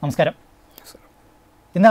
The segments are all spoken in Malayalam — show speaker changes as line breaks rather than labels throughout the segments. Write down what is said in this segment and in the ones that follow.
നമസ്കാരം ഇന്ന്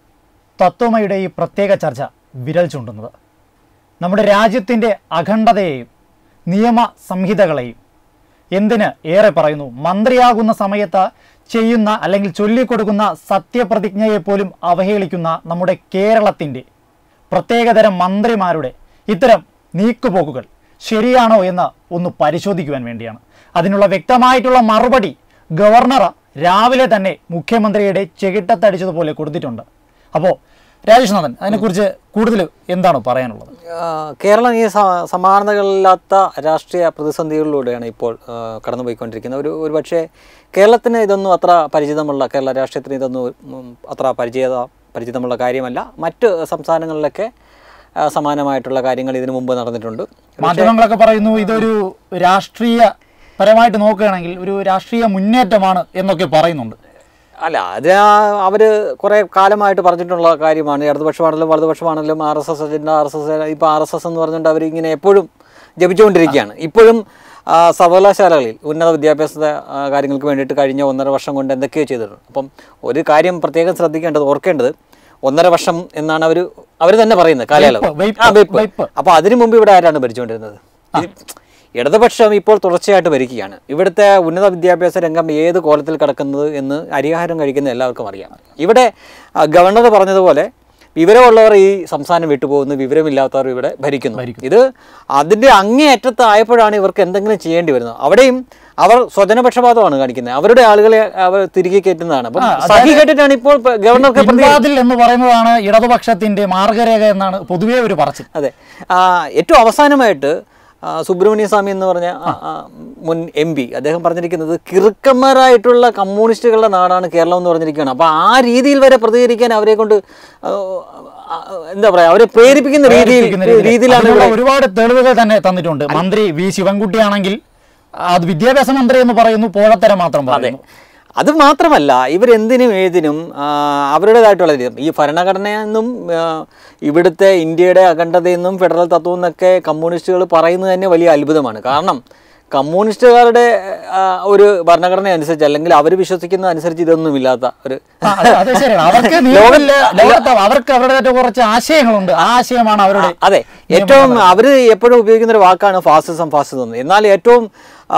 തത്വമയുടെ ഈ പ്രത്യേക ചർച്ച വിരൽ ചൂണ്ടുന്നത് നമ്മുടെ രാജ്യത്തിൻ്റെ അഖണ്ഡതയെയും നിയമ സംഹിതകളെയും എന്തിന് ഏറെ പറയുന്നു മന്ത്രിയാകുന്ന സമയത്ത് ചെയ്യുന്ന അല്ലെങ്കിൽ ചൊല്ലിക്കൊടുക്കുന്ന സത്യപ്രതിജ്ഞയെ പോലും അവഹേളിക്കുന്ന നമ്മുടെ കേരളത്തിൻ്റെ പ്രത്യേകതരം മന്ത്രിമാരുടെ ഇത്തരം നീക്കുപോക്കുകൾ ശരിയാണോ എന്ന് ഒന്ന് പരിശോധിക്കുവാൻ വേണ്ടിയാണ് അതിനുള്ള വ്യക്തമായിട്ടുള്ള മറുപടി ഗവർണർ രാവിലെ തന്നെ മുഖ്യമന്ത്രിയുടെ ചെകിട്ടത്തടിച്ചതുപോലെ കൊടുത്തിട്ടുണ്ട് അപ്പോൾ രാജേഷ്നാഥൻ അതിനെക്കുറിച്ച് കൂടുതൽ എന്താണ് പറയാനുള്ളത്
ആ, കേരളം ഈ സ- സമാനതകളില്ലാത്ത രാഷ്ട്രീയ പ്രതിസന്ധികളിലൂടെയാണ് ഇപ്പോൾ ആ, കടന്നുപോയിക്കൊണ്ടിരിക്കുന്നത് ഒരു ഒരു പക്ഷേ കേരളത്തിന് ഇതൊന്നും അത്ര പരിചിതമുള്ള കേരള രാഷ്ട്രീയത്തിന് ഇതൊന്നും ഉം, അത്ര പരിചിത പരിചിതമുള്ള കാര്യമല്ല മറ്റ് സംസ്ഥാനങ്ങളിലൊക്കെ ആ, സമാനമായിട്ടുള്ള കാര്യങ്ങൾ ഇതിനു മുമ്പ് നടന്നിട്ടുണ്ട്
മാധ്യമങ്ങളൊക്കെ പറയുന്നു ഇതൊരു രാഷ്ട്രീയ പരമായിട്ട് നോക്കുകയാണെങ്കിൽ ഒരു രാഷ്ട്രീയ മുന്നേറ്റമാണ് എന്നൊക്കെ പറയുന്നുണ്ട്
അല്ല അത് അവർ കുറേ കാലമായിട്ട് പറഞ്ഞിട്ടുള്ള കാര്യമാണ് ഇടതുപക്ഷമാണെങ്കിലും വലതുപക്ഷമാണെങ്കിലും R S S agenda R S S ഇപ്പോൾ ആർ എസ് എസ് എന്ന് പറഞ്ഞുകൊണ്ട് അവരിങ്ങനെ എപ്പോഴും ജപിച്ചുകൊണ്ടിരിക്കുകയാണ് ഇപ്പോഴും ആ, സർവകലാശാലകളിൽ ഉന്നത വിദ്യാഭ്യാസ ആ, കാര്യങ്ങൾക്ക് വേണ്ടിയിട്ട് കഴിഞ്ഞ ഒന്നര വർഷം കൊണ്ട് എന്തൊക്കെയോ ചെയ്തിട്ടുണ്ട് അപ്പം ഒരു കാര്യം പ്രത്യേകം ശ്രദ്ധിക്കേണ്ടത് ഓർക്കേണ്ടത് ഒന്നര വർഷം എന്നാണ് അവർ അവർ തന്നെ പറയുന്നത് കാലയളവ്
വെയ്പ്പ്,
ആ വെയ്പ്പ്
വെയ്പ്പ്.
അപ്പോൾ അതിനു മുമ്പ് ഇവിടെ ആരാണ് ഭരിച്ചുകൊണ്ടിരുന്നത് ഇത് ഇടതുപക്ഷം ഇപ്പോൾ തുടർച്ചയായിട്ട് ഭരിക്കുകയാണ് ഇവിടുത്തെ ഉന്നത വിദ്യാഭ്യാസ രംഗം ഏത് കോലത്തിൽ കിടക്കുന്നത് എന്ന് അരിഹാരം കഴിക്കുന്ന എല്ലാവർക്കും അറിയാം ഇവിടെ ആ, ഗവർണർ പറഞ്ഞതുപോലെ വിവരമുള്ളവർ ഈ സംസ്ഥാനം വിട്ടുപോകുന്നു വിവരമില്ലാത്തവർ ഇവിടെ ഭരിക്കുന്നു ഇത് അതിൻ്റെ അങ്ങേയറ്റത്തായപ്പോഴാണ് ഇവർക്ക് എന്തെങ്കിലും ചെയ്യേണ്ടി വരുന്നത് അവിടെയും അവർ സ്വജനപക്ഷപാതമാണ് കാണിക്കുന്നത് അവരുടെ ആളുകളെ അവർ തിരികെ കയറ്റുന്നതാണ് അപ്പം സഹി കേട്ടിട്ടാണ് ഇപ്പോൾ പ- ഗവർണർക്ക് പ്രതി
പിൻവാതിൽ എന്ന് പറയുന്നതാണ് ഇടതുപക്ഷത്തിന്റെ മാർഗരേഖ എന്നാണ് പൊതുവേ ഒരു പറച്ചിൽ
അതെ ആ, ഏറ്റവും അവസാനമായിട്ട് ആ, സുബ്രഹ്മണ്യ സ്വാമി എന്ന് പറഞ്ഞ ആ, ആ, മുൻ എം പി അദ്ദേഹം പറഞ്ഞിരിക്കുന്നത് കിറുക്കന്മാരായിട്ടുള്ള കമ്മ്യൂണിസ്റ്റുകളുടെ നാടാണ് കേരളം എന്ന് പറഞ്ഞിരിക്കുകയാണ് അപ്പോൾ ആ രീതിയിൽ വരെ പ്രതികരിക്കാൻ അവരെ കൊണ്ട് ആ, ആ, എന്താ പറയാ അവരെ പ്രേരിപ്പിക്കുന്ന രീതിയിൽ
പ്രേരിപ്പിക്കുന്ന രീതിയിൽ.
രീതിയിലാണ്
അതിനുള്ള
ഇവിടെ
ഒരുപാട് തെളിവുകൾ തന്നെ തന്നിട്ടുണ്ട് മന്ത്രി വി ശിവൻകുട്ടിയാണെങ്കിൽ അത് വിദ്യാഭ്യാസ മന്ത്രി എന്ന് പറയുന്നു പോഴത്തരം മാത്രം പറയുന്നു
അത് മാത്രമല്ല ഇവരെന്തിനും ഏതിനും ആ, അവരുടേതായിട്ടുള്ള രീതി ഈ ഭരണഘടനയെന്നും ആ, ഇവിടുത്തെ ഇന്ത്യയുടെ അഖണ്ഡതയെന്നും ഫെഡറൽ തത്വം എന്നൊക്കെ കമ്മ്യൂണിസ്റ്റുകൾ പറയുന്നത് തന്നെ വലിയ അത്ഭുതമാണ് കാരണം കമ്മ്യൂണിസ്റ്റുകാരുടെ ആ, ഒരു ഭരണഘടന അനുസരിച്ച് അല്ലെങ്കിൽ അവർ വിശ്വസിക്കുന്നത് അനുസരിച്ച് ഇതൊന്നും ഇല്ലാത്ത ഒരു
ആ, അത് അത് ശരിയാണ് അവർക്ക് നിയമമില്ല ലോകത്ത് അവർക്ക് അവരുടേതായിട്ട് കുറച്ച് ആശയങ്ങളുണ്ട് ആ ആശയമാണ് അവരുടെ
അതെ ഏറ്റവും അവർ എപ്പോഴും ഉപയോഗിക്കുന്ന ഒരു വാക്കാണ് ഫാസിസം ഫാസിസം എന്ന് എന്നാൽ ഏറ്റവും ആ,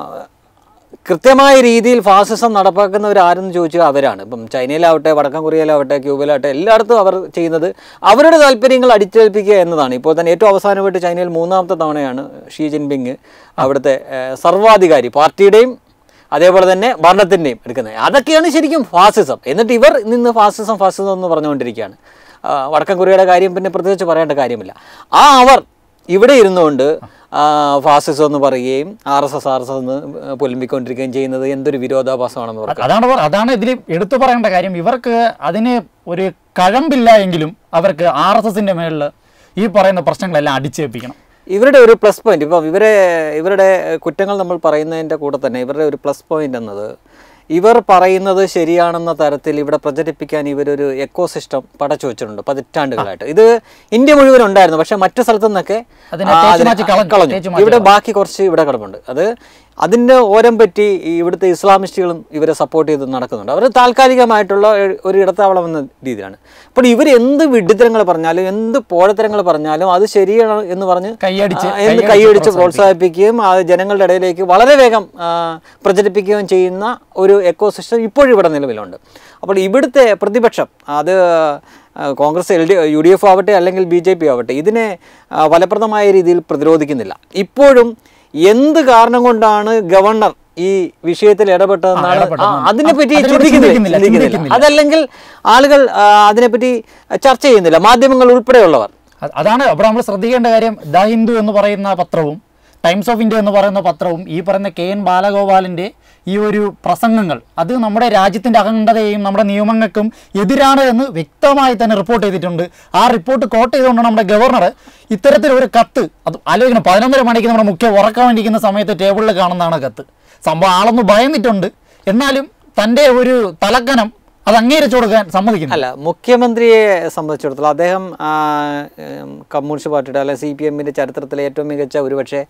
കൃത്യമായ രീതിയിൽ ഫാസിസം നടപ്പാക്കുന്നവർ ആരെന്ന് ചോദിച്ചാൽ അവരാണ് ഇപ്പം ചൈനയിലാവട്ടെ വടക്കൻ കൊറിയയിലാവട്ടെ ക്യൂബയിലാവട്ടെ എല്ലായിടത്തും അവർ ചെയ്യുന്നത് അവരുടെ താല്പര്യങ്ങൾ അടിച്ചേൽപ്പിക്കുക എന്നതാണ് ഇപ്പോൾ തന്നെ ഏറ്റവും അവസാനമായിട്ട് ചൈനയിൽ മൂന്നാമത്തെ തവണയാണ് ഷീ ജിൻപിങ് അവിടുത്തെ ഏഹ്, സർവാധികാരി പാർട്ടിയുടെയും അതേപോലെ തന്നെ ഭരണത്തിൻ്റെയും എടുക്കുന്നത് അതൊക്കെയാണ് ശരിക്കും ഫാസിസം എന്നിട്ട് ഇവർ നിന്ന് ഫാസിസം ഫാസിസം എന്ന് പറഞ്ഞുകൊണ്ടിരിക്കുകയാണ് ആ, വടക്കൻ കൊറിയയുടെ കാര്യം പിന്നെ പ്രത്യേകിച്ച് പറയേണ്ട കാര്യമില്ല ആ അവർ ഇവിടെ ഇരുന്നുകൊണ്ട് ആ, ഫാസിസം എന്ന് പറയുകയും R S S R S S എന്ന് പൊലിമ്പിക്കൊണ്ടിരിക്കുകയും ചെയ്യുന്നത് എന്തൊരു വിരോധാഭാസമാണെന്ന് ഓർക്കുക
അതാണ് പറ- അതാണ് ഇതിൽ എടുത്തു പറയേണ്ട കാര്യം ഇവർക്ക് അതിന് ഒരു കഴമ്പില്ല എങ്കിലും അവർക്ക് ആർ എസ് എസിന്റെ മേളിൽ ഈ പറയുന്ന പ്രശ്നങ്ങളെല്ലാം അടിച്ചേൽപ്പിക്കണം
ഇവരുടെ ഒരു പ്ലസ് പോയിന്റ് ഇപ്പം ഇവരെ ഇവരുടെ കുറ്റങ്ങൾ നമ്മൾ പറയുന്നതിൻ്റെ കൂടെ തന്നെ ഇവരുടെ ഒരു പ്ലസ് പോയിന്റ് എന്നത് ഇവർ പറയുന്നത് ശരിയാണെന്ന തരത്തിൽ ഇവിടെ പ്രചരിപ്പിക്കാൻ ഇവരൊരു എക്കോ സിസ്റ്റം പടച്ചു വെച്ചിട്ടുണ്ട് പതിറ്റാണ്ടുകളായിട്ട് ഇത് ഇന്ത്യ മുഴുവൻ ഉണ്ടായിരുന്നു പക്ഷെ മറ്റു സ്ഥലത്തു നിന്നൊക്കെ
അതിനെ
ആ,
തേച്ച്
അതിനെ
മാറ്റി കളഞ്ഞു.
കളഞ്ഞു
തേച്ച് മാറ്റി
ഇവിടെ ബാക്കി കുറച്ച് ഇവിടെ കിടപ്പുണ്ട് അത് അതിൻ്റെ ഓരം പറ്റി ഈ ഇവിടുത്തെ ഇസ്ലാമിസ്റ്റുകളും ഇവരെ സപ്പോർട്ട് ചെയ്ത് നടക്കുന്നുണ്ട് അവർ താൽക്കാലികമായിട്ടുള്ള ഒരു- ഒരു ഇടത്താവളം എന്ന രീതിയിലാണ് അപ്പോൾ ഇവർ എന്ത് വിഡ്ഢിത്തരങ്ങൾ പറഞ്ഞാലും എന്ത് പോഴത്തരങ്ങൾ പറഞ്ഞാലും അത് ശരിയാണ് എന്ന് പറഞ്ഞ്
കൈയടിച്ച്
ആ, എന്ന് കൈയടിച്ച് പ്രോത്സാഹിപ്പിക്കുകയും അത് ജനങ്ങളുടെ ഇടയിലേക്ക് വളരെ വേഗം ആ, പ്രചരിപ്പിക്കുകയും ചെയ്യുന്ന ഒരു എക്കോ സിസ്റ്റം ഇപ്പോഴും ഇവിടെ നിലവിലുണ്ട് അപ്പോൾ ഇവിടുത്തെ പ്രതിപക്ഷം അത് ആ, Congress L D U D F ആവട്ടെ അല്ലെങ്കിൽ ബി ജെ പി ആവട്ടെ ഇതിനെ ആ, ഫലപ്രദമായ രീതിയിൽ പ്രതിരോധിക്കുന്നില്ല ഇപ്പോഴും എന്ത് കാരണം കൊണ്ടാണ് ഗവർണർ ഈ വിഷയത്തിൽ ഇടപെട്ടതെന്നാണ്
ഇടപെട്ടത്.
ആ, അതിനെപ്പറ്റി
അതിനെപ്പറ്റി
ചിന്തിക്കുന്നില്ല
ചിന്തിക്കുന്നില്ല,
ചിന്തിക്കുന്നില്ല
ചിന്തിക്കുന്നില്ല.
അതല്ലെങ്കിൽ ആളുകൾ ആ, അതിനെപ്പറ്റി ചർച്ച ചെയ്യുന്നില്ല മാധ്യമങ്ങൾ ഉൾപ്പെടെയുള്ളവർ
അത് അതാണ് അപ്പോൾ നമ്മൾ ശ്രദ്ധിക്കേണ്ട കാര്യം ദ ഹിന്ദു എന്ന് പറയുന്ന പത്രവും ടൈംസ് ഓഫ് ഇന്ത്യ എന്ന് പറയുന്ന പത്രവും ഈ പറയുന്ന കെ എൻ ബാലഗോപാലിൻ്റെ ഈ ഒരു പ്രസംഗങ്ങൾ അത് നമ്മുടെ രാജ്യത്തിൻ്റെ അഖണ്ഡതയെയും നമ്മുടെ നിയമങ്ങൾക്കും എതിരാണ് എന്ന് വ്യക്തമായി തന്നെ റിപ്പോർട്ട് ചെയ്തിട്ടുണ്ട് ആ റിപ്പോർട്ട് കോട്ട് ചെയ്തുകൊണ്ടാണ് നമ്മുടെ ഗവർണർ ഇത്തരത്തിലൊരു കത്ത് അത് ആലോചിക്കണം പതിനൊന്നര മണിക്ക് നമ്മുടെ മുഖ്യ ഉറക്കാൻ വേണ്ടിയിരിക്കുന്ന സമയത്ത് ടേബിളിൽ കാണുന്നതാണ് കത്ത് സംഭവം ആളൊന്ന് ഭയന്നിട്ടുണ്ട് എന്നാലും തൻ്റെ ഒരു തലക്കനം അത് അംഗീകരിച്ചു കൊടുക്കാൻ സമ്മതിക്കുന്നു
അല്ല മുഖ്യമന്ത്രിയെ സംബന്ധിച്ചിടത്തോളം അദ്ദേഹം ആ, ഉം, കമ്മ്യൂണിസ്റ്റ് പാർട്ടിയുടെ അല്ലെ സി പി എമ്മിൻ്റെ ചരിത്രത്തിലെ ഏറ്റവും മികച്ച ഒരുപക്ഷെ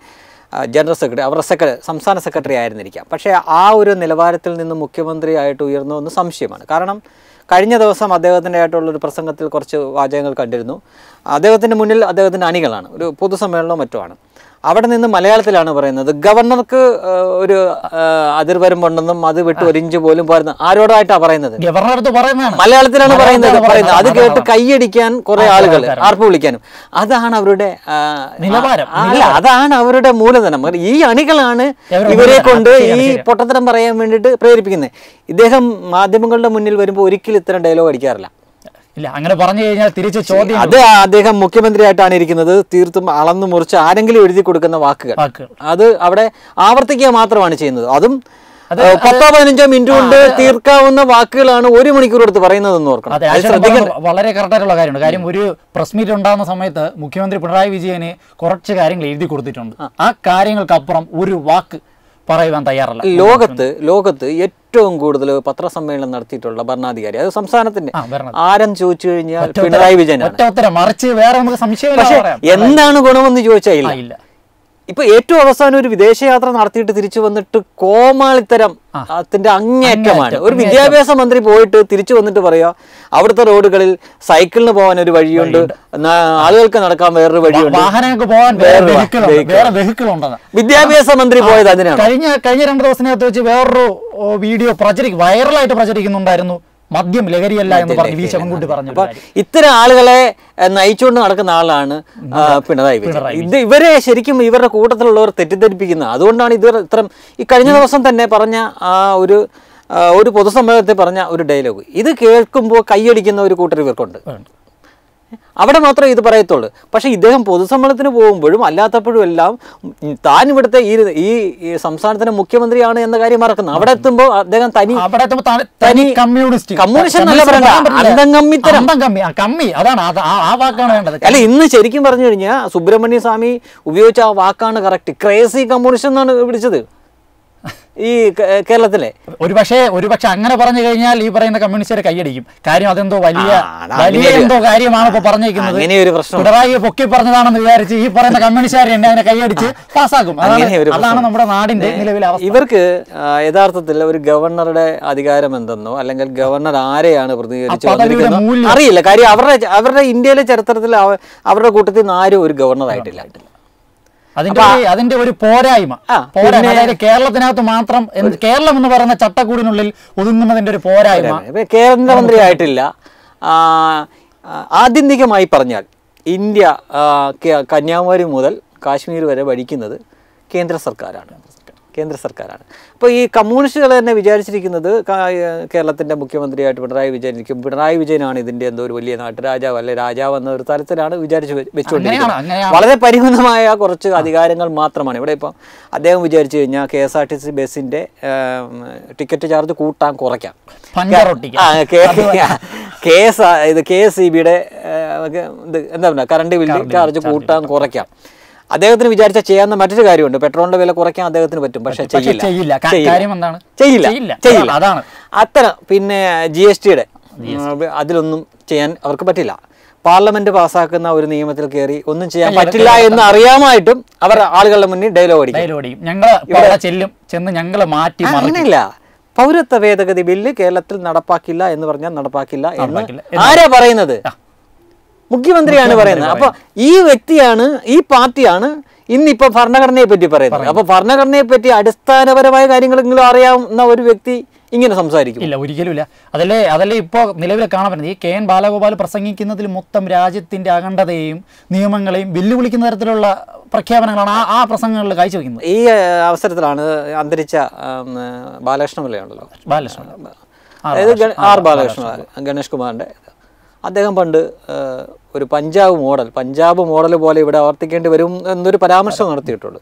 ആ, ജനറൽ സെക്രട്ടറി അവരുടെ സെക്രട്ടറി സംസ്ഥാന സെക്രട്ടറി ആയിരുന്നിരിക്കാം പക്ഷേ ആ ഒരു നിലവാരത്തിൽ നിന്ന് മുഖ്യമന്ത്രിയായിട്ട് ഉയർന്നു എന്ന് സംശയമാണ് കാരണം കഴിഞ്ഞ ദിവസം അദ്ദേഹത്തിൻ്റെ ആയിട്ടുള്ളൊരു പ്രസംഗത്തിൽ കുറച്ച് വാചകങ്ങൾ കണ്ടിരുന്നു അദ്ദേഹത്തിൻ്റെ മുന്നിൽ അദ്ദേഹത്തിൻ്റെ അണികളാണ് ഒരു പൊതുസമ്മേളനവും മറ്റുമാണ് അവിടെ നിന്ന് മലയാളത്തിലാണ് പറയുന്നത് ഗവർണർക്ക് ആ, ഒരു ആ, അതിർവരമ്പുണ്ടെന്നും അത് വിട്ട് ഒരു ഇഞ്ച് പോലും പോരുന്ന ആരോടായിട്ടാണ് പറയുന്നത്
ഗവർണർ അടുത്ത് പറയുന്നതാണ്
മലയാളത്തിലാണ് പറയുന്നത്
മലയാളത്തിലാണ്
പറയുന്നത് അത്
പറയുന്നത്.
കേട്ട് കൈയടിക്കാൻ കുറെ ആളുകൾ ആർപ്പ് വിളിക്കാനും അതാണ് അവരുടെ ആ,
നിലവാരം,
ആ, അല്ല അതാണ് അവരുടെ മൂലധനം കാരണം ഈ അണികളാണ്
ഇവരുടെ
ഇവരെ
മൂലധനം.
കൊണ്ട്
ശരിയാണ്,
ഈ
ശരിയാണ്.
പൊട്ടത്തരം പറയാൻ വേണ്ടിയിട്ട് പ്രേരിപ്പിക്കുന്നത് ഇദ്ദേഹം മാധ്യമങ്ങളുടെ മുന്നിൽ വരുമ്പോൾ ഒരിക്കലും ഇത്തരം ഡയലോഗ് അടിക്കാറില്ല
ഇല്ല അങ്ങനെ പറഞ്ഞു കഴിഞ്ഞാൽ തിരിച്ച് ചോദ്യം
അത് അദ്ദേഹം മുഖ്യമന്ത്രിയായിട്ടാണ് ഇരിക്കുന്നത് തീർത്തും അളന്നു മുറിച്ച് ആരെങ്കിലും എഴുതി കൊടുക്കുന്ന വാക്കുകൾ
വാക്കുകൾ
അത് അവിടെ ആവർത്തിക്കുക മാത്രമാണ് ചെയ്യുന്നത് അതും ഏഹ്, പത്തോ പതിനഞ്ചോ മിനിറ്റ് കൊണ്ട് തീർക്കാവുന്ന വാക്കുകളാണ് ഒരു മണിക്കൂർ എടുത്ത് പറയുന്നതെന്ന് ഓർക്കണം
അതെ
അത്
ആശയം
ശ്രദ്ധിക്കണം
പറഞ്ഞത് വളരെ കറക്റ്റായിട്ടുള്ള കാര്യമാണ് കാര്യം ഒരു പ്രസ് മീറ്റ് ഉണ്ടാകുന്ന സമയത്ത് മുഖ്യമന്ത്രി പിണറായി വിജയന് കുറച്ച് കാര്യങ്ങൾ എഴുതി കൊടുത്തിട്ടുണ്ട് ആ കാര്യങ്ങൾക്കപ്പുറം ഒരു വാക്ക് പറയുവാൻ തയ്യാറല്ല
ലോകത്ത് ലോകത്ത് ഏറ്റവും കൂടുതൽ പത്രസമ്മേളനം നടത്തിയിട്ടുള്ള ഭരണാധികാരി അത് സംസ്ഥാനത്തിന്റെ
ആ വരണം
ആരെന്ന് ചോദിച്ചു കഴിഞ്ഞാൽ പിണറായി വിജയനാണ്
ഒറ്റ ഉത്തരം മറിച്ച് വേറെ നമുക്ക് സംശയമില്ല
പക്ഷെ
പറയാം
എന്താണ് ഗുണമെന്ന് ചോദിച്ചാൽ
ആ,
ഇല്ല
ഇല്ല
ഇപ്പൊ ഏറ്റവും അവസാനം ഒരു വിദേശയാത്ര നടത്തിയിട്ട് തിരിച്ചു വന്നിട്ട് കോമാളിത്തരം അതിന്റെ അങ്ങേയറ്റമാണ് ഒരു വിദ്യാഭ്യാസ മന്ത്രി പോയിട്ട് തിരിച്ചു വന്നിട്ട് പറയാ അവിടുത്തെ റോഡുകളിൽ സൈക്കിളിന് പോകാൻ ഒരു വഴിയുണ്ട് ന- ആളുകൾക്ക് നടക്കാൻ വേറൊരു വഴിയുണ്ട്
വാഹനങ്ങൾക്ക് പോകാൻ വേറെ
വേറെ
വെഹിക്കിൾ
vehicle.
വേറെ വെഹിക്കിൾ ഉണ്ടെന്ന്
വിദ്യാഭ്യാസ മന്ത്രി പോയത് അതിനാണ്
കഴിഞ്ഞ കഴിഞ്ഞ രണ്ട് ദിവസത്തിനകത്ത് വെച്ച് വേറൊരു ഓ, വീഡിയോ പ്രചരിക്കും വൈറലായിട്ട് പ്രചരിക്കുന്നുണ്ടായിരുന്നു മദ്യം ലഹരിയല്ല എന്ന് പറഞ്ഞ് വി ശവൻകുട്ടി പറഞ്ഞു
അപ്പൊ ഇത്തരം ആളുകളെ ഏഹ്, നയിച്ചുകൊണ്ട് നടക്കുന്ന ആളാണ് ആ, പിണറായി വിജയൻ ഇത് ഇവരെ ശരിക്കും ഇവരുടെ കൂട്ടത്തിലുള്ളവർ തെറ്റിദ്ധരിപ്പിക്കുന്നത് അതുകൊണ്ടാണ് ഇത് ഇത്തരം ഈ കഴിഞ്ഞ ദിവസം തന്നെ പറഞ്ഞ ആ ഒരു ആ, ഒരു പൊതുസമ്മേളനത്തിൽ പറഞ്ഞ ഒരു ഡയലോഗ് ഇത് കേൾക്കുമ്പോൾ കൈയടിക്കുന്ന ഒരു കൂട്ടർ ഇവർക്കുണ്ട് അവിടെ മാത്രമേ ഇത് പറയത്തുള്ളൂ പക്ഷേ ഇദ്ദേഹം പൊതുസമ്മേളനത്തിന് പോകുമ്പോഴും അല്ലാത്തപ്പോഴും എല്ലാം ഉം, താൻ ഇവിടുത്തെ ഈ ഈ ഈ സംസ്ഥാനത്തിന്റെ മുഖ്യമന്ത്രിയാണ് എന്ന കാര്യം മറക്കുന്നു അവിടെ എത്തുമ്പോൾ അദ്ദേഹം തനി
അവിടെ എത്തുമ്പോ ത- തനി കമ്മ്യൂണിസ്റ്റ്
കമ്മ്യൂണിസ്റ്റ് എന്നല്ല
കമ്മ്യൂണിസ്റ്റ്
പറയണ്ട,
പറയാൻ പറ്റില്ല.
അന്തം കമ്മിത്തരം.
അന്തം കമ്മി ആ, കമ്മി അതാണ് അത് ആ- ആ വാക്കാണ് വേണ്ടത്
അല്ല ഇന്ന് ശരിക്കും പറഞ്ഞു കഴിഞ്ഞാൽ സുബ്രഹ്മണ്യ സ്വാമി ഉപയോഗിച്ച ആ വാക്കാണ് കറക്റ്റ് ക്രേസി കമ്മ്യൂണിസ്റ്റ് എന്നാണ് വിളിച്ചത് ഈ കേ- കേരളത്തിലെ
ഒരു പക്ഷേ ഒരു പക്ഷെ അങ്ങനെ പറഞ്ഞു കഴിഞ്ഞാൽ ഈ പറയുന്ന കമ്മ്യൂണിസ്റ്റുകാരെ കൈയടിക്കും കാര്യം അതെന്തോ വലിയ
ആ, അത്
വലിയ
അങ്ങനെയൊരു-
എന്തോ കാര്യമാണ് ഇപ്പൊ പറഞ്ഞിരിക്കുന്നത്
അങ്ങനെ ഒരു പ്രശ്നം
പിണറായിയെ പൊക്കി പറഞ്ഞതാണെന്ന് വിചാരിച്ച് ഈ പറയുന്ന കമ്മ്യൂണിസ്റ്റുകാർ എന്നെ അതിനെ കൈയടിച്ച് പാസ്സാക്കും അതാണ്
അങ്ങനെ ഒരു
അതാണ് നമ്മുടെ നാടിന്റെ നിലവിലെ അവസ്ഥ
ഇവർക്ക് ആ, യഥാർത്ഥത്തിൽ ഒരു ഗവർണറുടെ അധികാരം എന്തെന്നോ അല്ലെങ്കിൽ ഗവർണർ ആരെയാണ് പ്രതികരിച്ചു
ആ പദവിയുടെ
വന്നിരിക്കുന്നോ
മൂല്യം.
അറിയില്ല കാര്യം അവരുടെ അവരുടെ ഇന്ത്യയിലെ ചരിത്രത്തിൽ അവ- അവരുടെ കൂട്ടത്തിൽ നിന്ന് ആരും ഒരു ഗവർണർ ആയിട്ടില്ല
അതിന്റെ ഒരു- അതിന്റെ ഒരു പോരായ്മ
ആ,
പോരായ്മ അതായത് കേരളത്തിനകത്ത് മാത്രം എന്ത് കേരളം എന്ന് പറയുന്ന ചട്ടക്കൂടിനുള്ളിൽ ഒതുങ്ങുന്നതിന്റെ ഒരു പോരായ്മ
ഇപ്പൊ കേന്ദ്രമന്ത്രി ആയിട്ടില്ല ആ, ആ, ആത്യന്തികമായി പറഞ്ഞാൽ ഇന്ത്യ ആ, കെ- കന്യാകുമാരി മുതൽ കാശ്മീർ വരെ ഭരിക്കുന്നത് കേന്ദ്ര സർക്കാരാണ് കേന്ദ്ര സർക്കാരാണ് അപ്പോൾ ഈ കമ്മ്യൂണിസ്റ്റുകൾ തന്നെ വിചാരിച്ചിരിക്കുന്നത് കാ- കേരളത്തിൻ്റെ മുഖ്യമന്ത്രിയായിട്ട് പിണറായി വിജയൻ ഇരിക്കും പിണറായി വിജയനാണ് ഇതിൻ്റെ എന്തോ ഒരു വലിയ നാട്ടുരാജാവ് അല്ലെ രാജാവ് എന്ന ഒരു തലത്തിലാണ് വിചാരിച്ച് വെ- വെച്ചുകൊണ്ടിരിക്കുന്നത്
അങ്ങനെയാണ് അങ്ങനെയാണ്
വളരെ പരിമിതമായ കുറച്ച് അധികാരങ്ങൾ മാത്രമാണ് ഇവിടെ ഇപ്പം അദ്ദേഹം വിചാരിച്ചു കഴിഞ്ഞാൽ K S R T C ബസ്സിൻ്റെ ടിക്കറ്റ് ചാർജ് കൂട്ടാൻ കുറയ്ക്കാം
പഞ്ചറൊട്ടിക്ക്
ആ, കെ- കെ എസ് ആ- ഇത് കെ എസ് ഇ ബിയുടെ ഇത് എന്താ പറയുക കറണ്ട് ബില്ല് ചാർജ് കൂട്ടാൻ കുറയ്ക്കാം അദ്ദേഹത്തിന് വിചാരിച്ചാൽ ചെയ്യാവുന്ന മറ്റൊരു കാര്യമുണ്ട് പെട്രോളിന്റെ വില കുറയ്ക്കാൻ അദ്ദേഹത്തിന് പറ്റും പക്ഷെ
പക്ഷെ
ചെയ്യില്ല
ചെയ്യില്ല കാ-
ചെയ്യില്ല.
കാര്യം എന്താണ്
ചെയ്യില്ല
ചെയ്യില്ല.
ചെയ്യില്ല
അതാണ്.
അത്തരം പിന്നെ ജി എസ് ടിയുടെ അതിലൊന്നും ചെയ്യാൻ അവർക്ക് പറ്റില്ല പാർലമെന്റ് പാസ്സാക്കുന്ന ഒരു നിയമത്തിൽ കയറി ഒന്നും ചെയ്യാൻ പറ്റില്ല എന്ന് അറിയാമായിട്ടും അവർ ആളുകളുടെ മുന്നിൽ ഡയലോഗ് അടിക്കും
ഡയലോഗ് അടിക്കും ഞങ്ങള് ഇപ്പൊ അവിടെ ചെല്ലും ചെന്ന് ഞങ്ങള് മാറ്റി
ആ,
മറിക്കും
അങ്ങനെയില്ല പൗരത്വ ഭേദഗതി ബില്ല് കേരളത്തിൽ നടപ്പാക്കില്ല എന്ന് പറഞ്ഞാൽ നടപ്പാക്കില്ല എന്ന്
നടപ്പാക്കില്ല.
ആരാ പറയുന്നത് മുഖ്യമന്ത്രിയാണ് പറയുന്നത് അപ്പൊ ഈ വ്യക്തിയാണ് ഈ പാർട്ടിയാണ് ഇന്നിപ്പോ ഭരണഘടനയെ പറ്റി പറയുന്നത് അപ്പൊ ഭരണഘടനയെ പറ്റി അടിസ്ഥാനപരമായ കാര്യങ്ങളെങ്കിലും അറിയാവുന്ന ഒരു വ്യക്തി ഇങ്ങനെ സംസാരിക്കും
ഇല്ല ഒരിക്കലും ഇല്ല അതല്ലേ അതല്ലേ ഇപ്പോൾ നിലവിൽ കാണാൻ പറ്റുന്നത് ഈ കെ എൻ ബാലഗോപാൽ പ്രസംഗിക്കുന്നതിൽ മൊത്തം രാജ്യത്തിന്റെ അഖണ്ഡതയെയും നിയമങ്ങളെയും വെല്ലുവിളിക്കുന്ന തരത്തിലുള്ള പ്രഖ്യാപനങ്ങളാണ് ആ ആ പ്രസംഗങ്ങളിൽ കാഴ്ചവെക്കുന്നത്
ഈ ആ, അവസരത്തിലാണ് അന്തരിച്ച ആം, ബാലകൃഷ്ണ പിള്ളയുണ്ടല്ലോ
ബാലകൃഷ്ണൻ
അതായത് ഗണ- ആർ ബാലകൃഷ്ണ ഗണേഷ് കുമാറിന്റെ അദ്ദേഹം പണ്ട് ആ, ഒരു പഞ്ചാബ് മോഡൽ പഞ്ചാബ് മോഡൽ പോലെ ഇവിടെ ആവർത്തിക്കേണ്ടി വരും എന്നൊരു പരാമർശം നടത്തിയിട്ടുള്ളൂ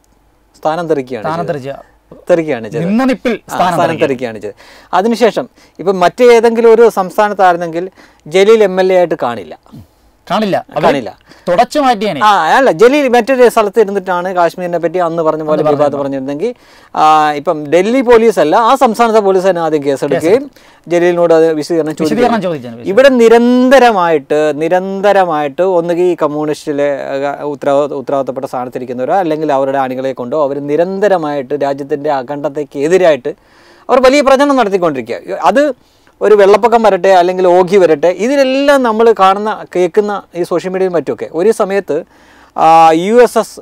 സ്ഥാനം തെറിക്കുകയാണ് ചെയ്തത്.
സ്ഥാനത്തെറിച്ച
തെറിക്കുകയാണ് ചെയ്തത്
നിന്ന നിപ്പിൽ
ആ,
സ്ഥാനം
സ്ഥാനം തെറിക്കുകയാണ് ചെയ്തത് അതിനുശേഷം ഇപ്പം മറ്റേതെങ്കിലും ഒരു സംസ്ഥാനത്തായിരുന്നെങ്കിൽ ജലീൽ എം എൽ എ ആയിട്ട് കാണില്ല
കാണില്ല അവര്
കാണില്ല.
തുടച്ചു മാറ്റിയാനെ
ആ അല്ല ജലീൽ മറ്റൊരു സ്ഥലത്ത് ഇരുന്നിട്ടാണ് കാശ്മീരിനെ പറ്റി അന്ന് പറഞ്ഞ പോലെ വിവാദം പറഞ്ഞിരുന്നെങ്കിൽ ആ, ഇപ്പം ഡൽഹി പോലീസ് അല്ല ആ സംസ്ഥാനത്തെ പോലീസ് തന്നെ ആദ്യം കേസെടുക്കുകയും ജലീലിനോട് അത് വിശദീകരണം
വിശദീകരണം
ചോദിക്കുകയും
ചോദിച്ചാണ്
ഇവിടെ നിരന്തരമായിട്ട് നിരന്തരമായിട്ട് ഒന്നുകിൽ ഈ കമ്മ്യൂണിസ്റ്റിലെ അഹ്, ഉത്തരവാദ ഉത്തരവാദിത്തപ്പെട്ട സ്ഥാനത്തിരിക്കുന്നവരോ അല്ലെങ്കിൽ അവരുടെ അണികളെ കൊണ്ടോ അവർ നിരന്തരമായിട്ട് രാജ്യത്തിൻ്റെ അഖണ്ഡതയ്ക്ക് എതിരായിട്ട് അവർ വലിയ പ്രചരണം നടത്തിക്കൊണ്ടിരിക്കുക അത് ഒരു വെള്ളപ്പൊക്കം വരട്ടെ അല്ലെങ്കിൽ ഓഖി വരട്ടെ ഇതിലെല്ലാം നമ്മൾ കാണുന്ന കേൾക്കുന്ന ഈ സോഷ്യൽ മീഡിയയിൽ മറ്റുമൊക്കെ ഒരു സമയത്ത് യു എസ് എസ്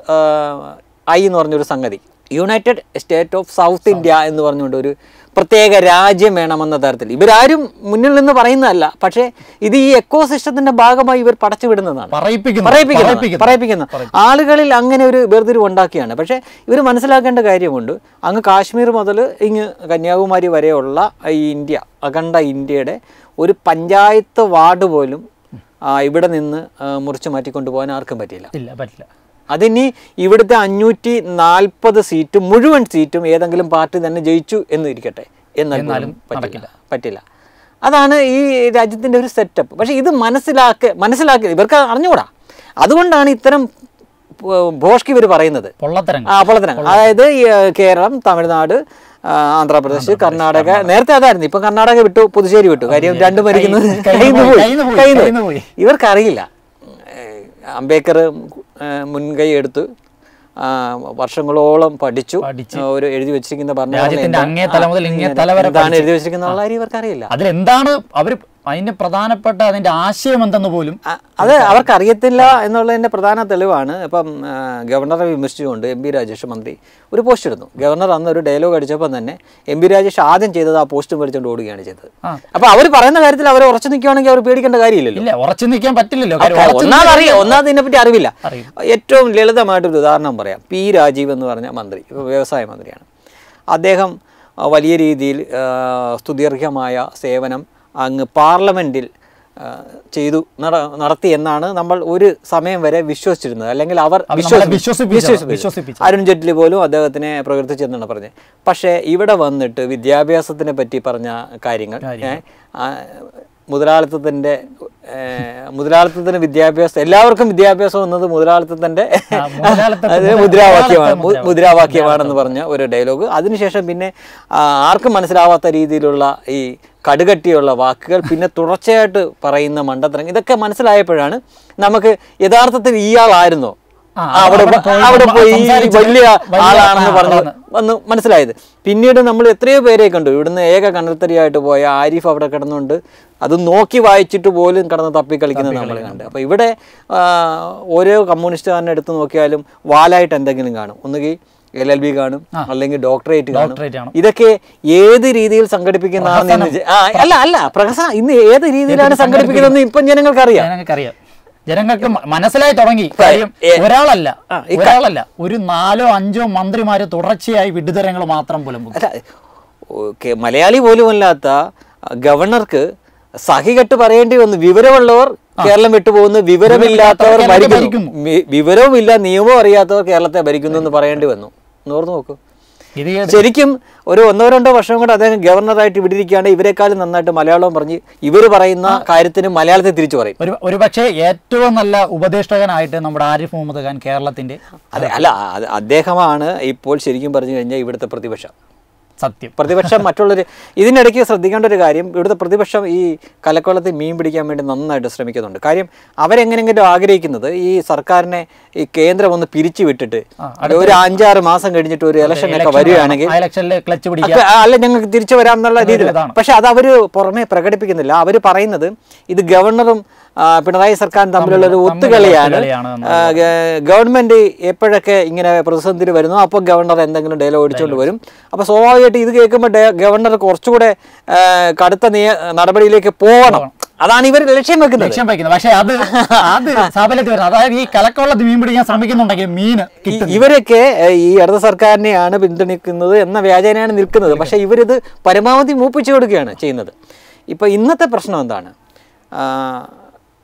ഐ എന്ന് പറഞ്ഞൊരു സംഗതി united state of south India എന്ന് പറഞ്ഞുകൊണ്ട് ഒരു പ്രത്യേക രാജ്യം വേണമെന്ന തരത്തിൽ ഇവരാരും മുന്നിൽ നിന്ന് പറയുന്നതല്ല പക്ഷേ ഇത് ഈ എക്കോ സിസ്റ്റത്തിന്റെ ഭാഗമായി ഇവർ പടച്ചു വിടുന്നതാണ്
പറയിപ്പിക്കുന്നു
പറയിപ്പിക്കുന്ന
പറയിപ്പിക്കുന്നു.
പറയിപ്പിക്കുന്ന ആളുകളിൽ അങ്ങനെ ഒരു വേർതിരിവ് ഉണ്ടാക്കിയാണ് പക്ഷേ ഇവർ മനസ്സിലാക്കേണ്ട കാര്യമുണ്ട് അങ്ങ് കാശ്മീർ മുതൽ ഇങ്ങ് കന്യാകുമാരി വരെയുള്ള ഈ ഇന്ത്യ അഖണ്ഡ ഇന്ത്യയുടെ ഒരു പഞ്ചായത്ത് വാർഡ് പോലും ആ, ഇവിടെ നിന്ന് ആ, മുറിച്ച് മാറ്റിക്കൊണ്ടു പോകാൻ ആർക്കും പറ്റില്ല
ഇല്ല പറ്റില്ല
അതിനി ഇവിടുത്തെ അഞ്ഞൂറ്റി നാൽപ്പത് സീറ്റ് മുഴുവൻ സീറ്റും ഏതെങ്കിലും പാർട്ടി തന്നെ ജയിച്ചു എന്ന് ഇരിക്കട്ടെ എന്നാൽ പോലും പറ്റില്ല പറ്റില്ല അതാണ് ഈ രാജ്യത്തിൻ്റെ ഒരു സെറ്റപ്പ് പക്ഷേ ഇത് മനസ്സിലാക്കി മനസ്സിലാക്കി ഇവർക്ക് അറിഞ്ഞുകൂടാ അതുകൊണ്ടാണ് ഇത്തരം ഏർ, ഭോഷ്ക് ഇവർ പറയുന്നത്
പൊള്ളത്തരങ്ങൾ
ആ പൊള്ളത്തരം അതായത് ഈ, ഏർ, കേരളം തമിഴ്നാട് ആ, ആന്ധ്രാപ്രദേശ് കർണാടക നേരത്തെ അതായിരുന്നു ഇപ്പൊ കർണാടക വിട്ടു പുതുച്ചേരി വിട്ടു കാര്യം രണ്ടും ഭരിക്കുന്നത്
കയ്യിൽ
കയ്യിൽ
നിന്ന്
നിന്ന്
പോയി,
പോയി
കയ്യിൽ നിന്ന് പോയി,
കയ്യിൽ
കയ്യിൽ
നിന്ന്
നിന്ന്
പോയി
പോയി.
ഇവർക്കറിയില്ല ഏഹ് അംബേദ്കർ ഏഹ് മുൻകൈ എടുത്ത് ആ, വർഷങ്ങളോളം പഠിച്ചു
പഠിച്ച്
ആ, ഒരു എഴുതി വെച്ചിരിക്കുന്ന ഭരണഘടന
രാജ്യത്തിന്റെ
എന്താ-
അങ്ങേ തല മുതൽ ഇങ്ങേ
ആ,
തല വരെ
എന്താണ് എഴുതി വെച്ചിരിക്കുന്ന ഉള്ള കാര്യം ഇവർക്കറിയില്ല
അതിലെന്താണ് അവർ അതിന്റെ പ്രധാനപ്പെട്ട അതിന്റെ ആശയം എന്തെന്ന് പോലും
ആ, അത് അവർക്ക് അറിയത്തില്ല എന്നുള്ളതിന്റെ പ്രധാന തെളിവാണ് ഇപ്പം ആ, ഗവർണറെ വിമർശിച്ചുകൊണ്ട് എം പി രാജേഷ് മന്ത്രി ഒരു പോസ്റ്റ് ഇടുന്നു ഗവർണർ അന്ന് ഒരു ഡയലോഗ് അടിച്ചപ്പോൾ തന്നെ എം പി രാജേഷ് ആദ്യം ചെയ്തത് ആ പോസ്റ്റ് മേടിച്ചുകൊണ്ട് ഓടുകയാണ് ചെയ്തത്
ആ.
അപ്പൊ അവർ പറയുന്ന കാര്യത്തിൽ അവർ ഉറച്ചു നിൽക്കുകയാണെങ്കിൽ അവർ പേടിക്കേണ്ട കാര്യമില്ലല്ലോ
ഇല്ല ഉറച്ചു നിൽക്കാൻ പറ്റില്ലല്ലോ കാര്യം
അപ്പൊ
ഉറച്ചു
ഒന്നാമത് അറിയാം ഒന്നാമത് ഇതിനെപ്പറ്റി അറിവില്ല
അറിയില്ല.
ഏറ്റവും ലളിതമായിട്ടൊരു ഉദാഹരണം പറയാം പി രാജീവ് എന്ന് പറഞ്ഞ മന്ത്രി ഇപ്പൊ വ്യവസായ മന്ത്രിയാണ് അദ്ദേഹം ആ, വലിയ രീതിയിൽ ആ, സ്തുത്യർഹമായ സേവനം അങ്ങ് പാർലമെന്റിൽ ആ, ചെയ്തു നട നടത്തി എന്നാണ് നമ്മൾ ഒരു സമയം വരെ വിശ്വസിച്ചിരുന്നത് അല്ലെങ്കിൽ അവർ
അത് നമ്മളെ
വിശ്വസി-
വിശ്വസിപ്പിച്ചത്,
വിശ്വസിപ്പിച്ചത്.
വിശ്വസിപ്പിച്ചത്.
അരുൺ ജെയ്റ്റ്ലി പോലും അദ്ദേഹത്തിനെ പ്രകീർത്തിച്ചെന്നാണ് പറഞ്ഞത് പക്ഷേ ഇവിടെ വന്നിട്ട് വിദ്യാഭ്യാസത്തിനെ പറ്റി പറഞ്ഞ കാര്യങ്ങൾ ഏ, ആ, മുതലാളിത്തത്തിൻ്റെ ഏ, മുതലാളിത്തത്തിന് വിദ്യാഭ്യാസം എല്ലാവർക്കും വിദ്യാഭ്യാസം എന്നത് മുതലാളിത്തത്തിൻ്റെ
മുതലാളിത്തത്തിന്റെ-
അത് മുദ്രാവാക്യമാണ് മു-
മുദ്രാവാക്യം.
മുദ്രാവാക്യമാണെന്ന് പറഞ്ഞ ഒരു ഡയലോഗ് അതിനുശേഷം പിന്നെ ആ, ആർക്കും മനസ്സിലാവാത്ത രീതിയിലുള്ള ഈ കടുകട്ടിയുള്ള വാക്കുകൾ പിന്നെ തുടർച്ചയായിട്ട് പറയുന്ന മണ്ടത്തരം ഇതൊക്കെ മനസ്സിലായപ്പോഴാണ് നമുക്ക് യഥാർത്ഥത്തിൽ ഇയാളായിരുന്നോ
ആ,
അവിടെ
അവിടെ പോയി
അവിടെ പോയി ഈ
സംസാരിച്ച്
വലിയ
വലിയ
ആളാണെന്ന്
ആ,
പറഞ്ഞു
ആണ്.
വന്ന് മനസ്സിലായത് പിന്നീട് നമ്മൾ എത്രയോ പേരെ കണ്ടു ഇവിടുന്ന് ഏക കണ്ടെത്തരിയായിട്ട് പോയ ആരിഫ് അവിടെ കിടന്നുകൊണ്ട് അത് നോക്കി വായിച്ചിട്ട് പോലും കിടന്ന് തപ്പിക്കളിക്കുന്നത് നമ്മൾ കണ്ട് അപ്പോൾ ഇവിടെ ആ, ഓരോ കമ്മ്യൂണിസ്റ്റുകാരനെ എടുത്ത് നോക്കിയാലും വാലായിട്ട് എന്തെങ്കിലും കാണും ഒന്നുകിൽ എൽ എൽ ബി കാണും അല്ലെങ്കിൽ ഡോക്ടറേറ്റ് കാണും
ഡോക്ടറേറ്റ് ആണ്
ഇതൊക്കെ ഏത് രീതിയിൽ സംഘടിപ്പിക്കുന്നതാണെന്ന് ഇന്ന് ജ- ആ, അല്ല അല്ല പ്രഹസന ഇന്ന് ഏത് രീതിയിലാണ് സംഘടിപ്പിക്കുന്നതെന്ന് ഇപ്പം ജനങ്ങൾക്കറിയാം
ജനങ്ങൾക്കറിയാം ജനങ്ങൾക്ക് മ- മനസ്സിലായി തുടങ്ങി കാര്യം
ഏ-
ഒരാളല്ല
ആ, ഈ ക-
ഒരാളല്ല ഒരു നാലോ അഞ്ചോ മന്ത്രിമാര് തുടർച്ചയായി വിഡ്ഢിതരങ്ങൾ മാത്രം പുലമ്പും
അല്ല ഓക്കെ മലയാളി പോലും അല്ലാത്ത ഗവർണർക്ക് സഹികെട്ട് പറയേണ്ടി വന്നു വിവരമുള്ളവർ കേരളം വിട്ടുപോകുന്നു വിവരമില്ലാത്തവർ
കേരളത്തെ
ഭരിക്കുന്നു
ഭരിക്കുന്നു.
വി- വിവരവും ഇല്ല നിയമവും അറിയാത്തവർ കേരളത്തെ ഭരിക്കുന്നു എന്ന് പറയേണ്ടി വന്നു ഓർത്ത് നോക്കൂ
ഇത്
ശരിക്കും ഒരു ഒന്നോ രണ്ടോ വർഷം കൊണ്ട് അദ്ദേഹം ഗവർണറായിട്ട് ഇവിടെ ഇരിക്കുകയാണ് ഇവരെക്കാളും നന്നായിട്ട് മലയാളവും പറഞ്ഞ് ഇവർ പറയുന്ന കാര്യത്തിന് മലയാളത്തെ തിരിച്ചു പറയും
ഒരു ഒരു പക്ഷേ ഏറ്റവും നല്ല ഉപദേഷ്ടകനായിട്ട് നമ്മുടെ ആരിഫ് മുഹമ്മദ് ഖാൻ കേരളത്തിന്റെ
അതെ അല്ല അത് അദ്ദേഹമാണ് ഇപ്പോൾ ശരിക്കും പറഞ്ഞു കഴിഞ്ഞാൽ ഇവിടുത്തെ പ്രതിപക്ഷം
സത്യം
പ്രതിപക്ഷം മറ്റുള്ളവർ ഇതിനിടയ്ക്ക് ശ്രദ്ധിക്കേണ്ട ഒരു കാര്യം ഇവിടുത്തെ പ്രതിപക്ഷം ഈ കലക്കൊളത്തിൽ മീൻ പിടിക്കാൻ വേണ്ടി നന്നായിട്ട് ശ്രമിക്കുന്നുണ്ട് കാര്യം അവരെങ്ങനെയെങ്കിലും ആഗ്രഹിക്കുന്നത് ഈ സർക്കാരിനെ ഈ കേന്ദ്രം ഒന്ന് പിരിച്ചു വിട്ടിട്ട് ഒരു അഞ്ചാറ് മാസം കഴിഞ്ഞിട്ട് ഒരു ഇലക്ഷൻ ഒക്കെ വരികയാണെങ്കിൽ
ആ ഇലക്ഷനിൽ ക്ലച്ച് പിടിക്കുക
ഒക്കെ, ആ, അല്ല ഞങ്ങൾക്ക് തിരിച്ചു വരാം എന്നുള്ള രീതിയിൽ
ഇതാണ്.
പക്ഷെ അത് അവര് പുറമെ പ്രകടിപ്പിക്കുന്നില്ല അവർ പറയുന്നത് ഇത് ഗവർണറും ആ, പിണറായി സർക്കാരും തമ്മിലുള്ള ഒരു ഒത്തുകളിയാണ്
ഒത്തുകളിയാണ്
ആ, ഗ- ഗവൺമെന്റ് എപ്പോഴൊക്കെ ഇങ്ങനെ പ്രതിസന്ധിയിൽ വരുന്നു അപ്പോൾ ഗവർണർ എന്തെങ്കിലും ഡയലോഗ് അടിച്ചുകൊണ്ട് വരും അപ്പോൾ സ്വാഭാവികമായിട്ട് ഇത് കേൾക്കുമ്പോൾ ഗവർണർ കുറച്ചുകൂടെ ആ, കടുത്ത നിയ നടപടിയിലേക്ക് പോകണം അതാണ് ഇവർ ലക്ഷ്യം വെക്കുന്നത്
ലക്ഷ്യം വയ്ക്കുന്നത് പക്ഷേ അത് അത് സാഫല്യത്തിൽ വരുന്നത് അതായത് ഈ കലക്കവെള്ളത്തിൽ മീൻ പിടിക്കാൻ ശ്രമിക്കുന്നുണ്ടെങ്കിൽ മീന്
ഈ-
കിട്ടും
ഇവരൊക്കെ ഏഹ്, ഈ ഇടത് സർക്കാരിനെയാണ് പിന്തുണയ്ക്കുന്നത് എന്ന വ്യാജേനയാണ് നിൽക്കുന്നത് പക്ഷേ ഇവരിത് പരമാവധി മൂപ്പിച്ചു കൊടുക്കുകയാണ് ചെയ്യുന്നത് ഇപ്പോൾ ഇന്നത്തെ പ്രശ്നം എന്താണ് ആ,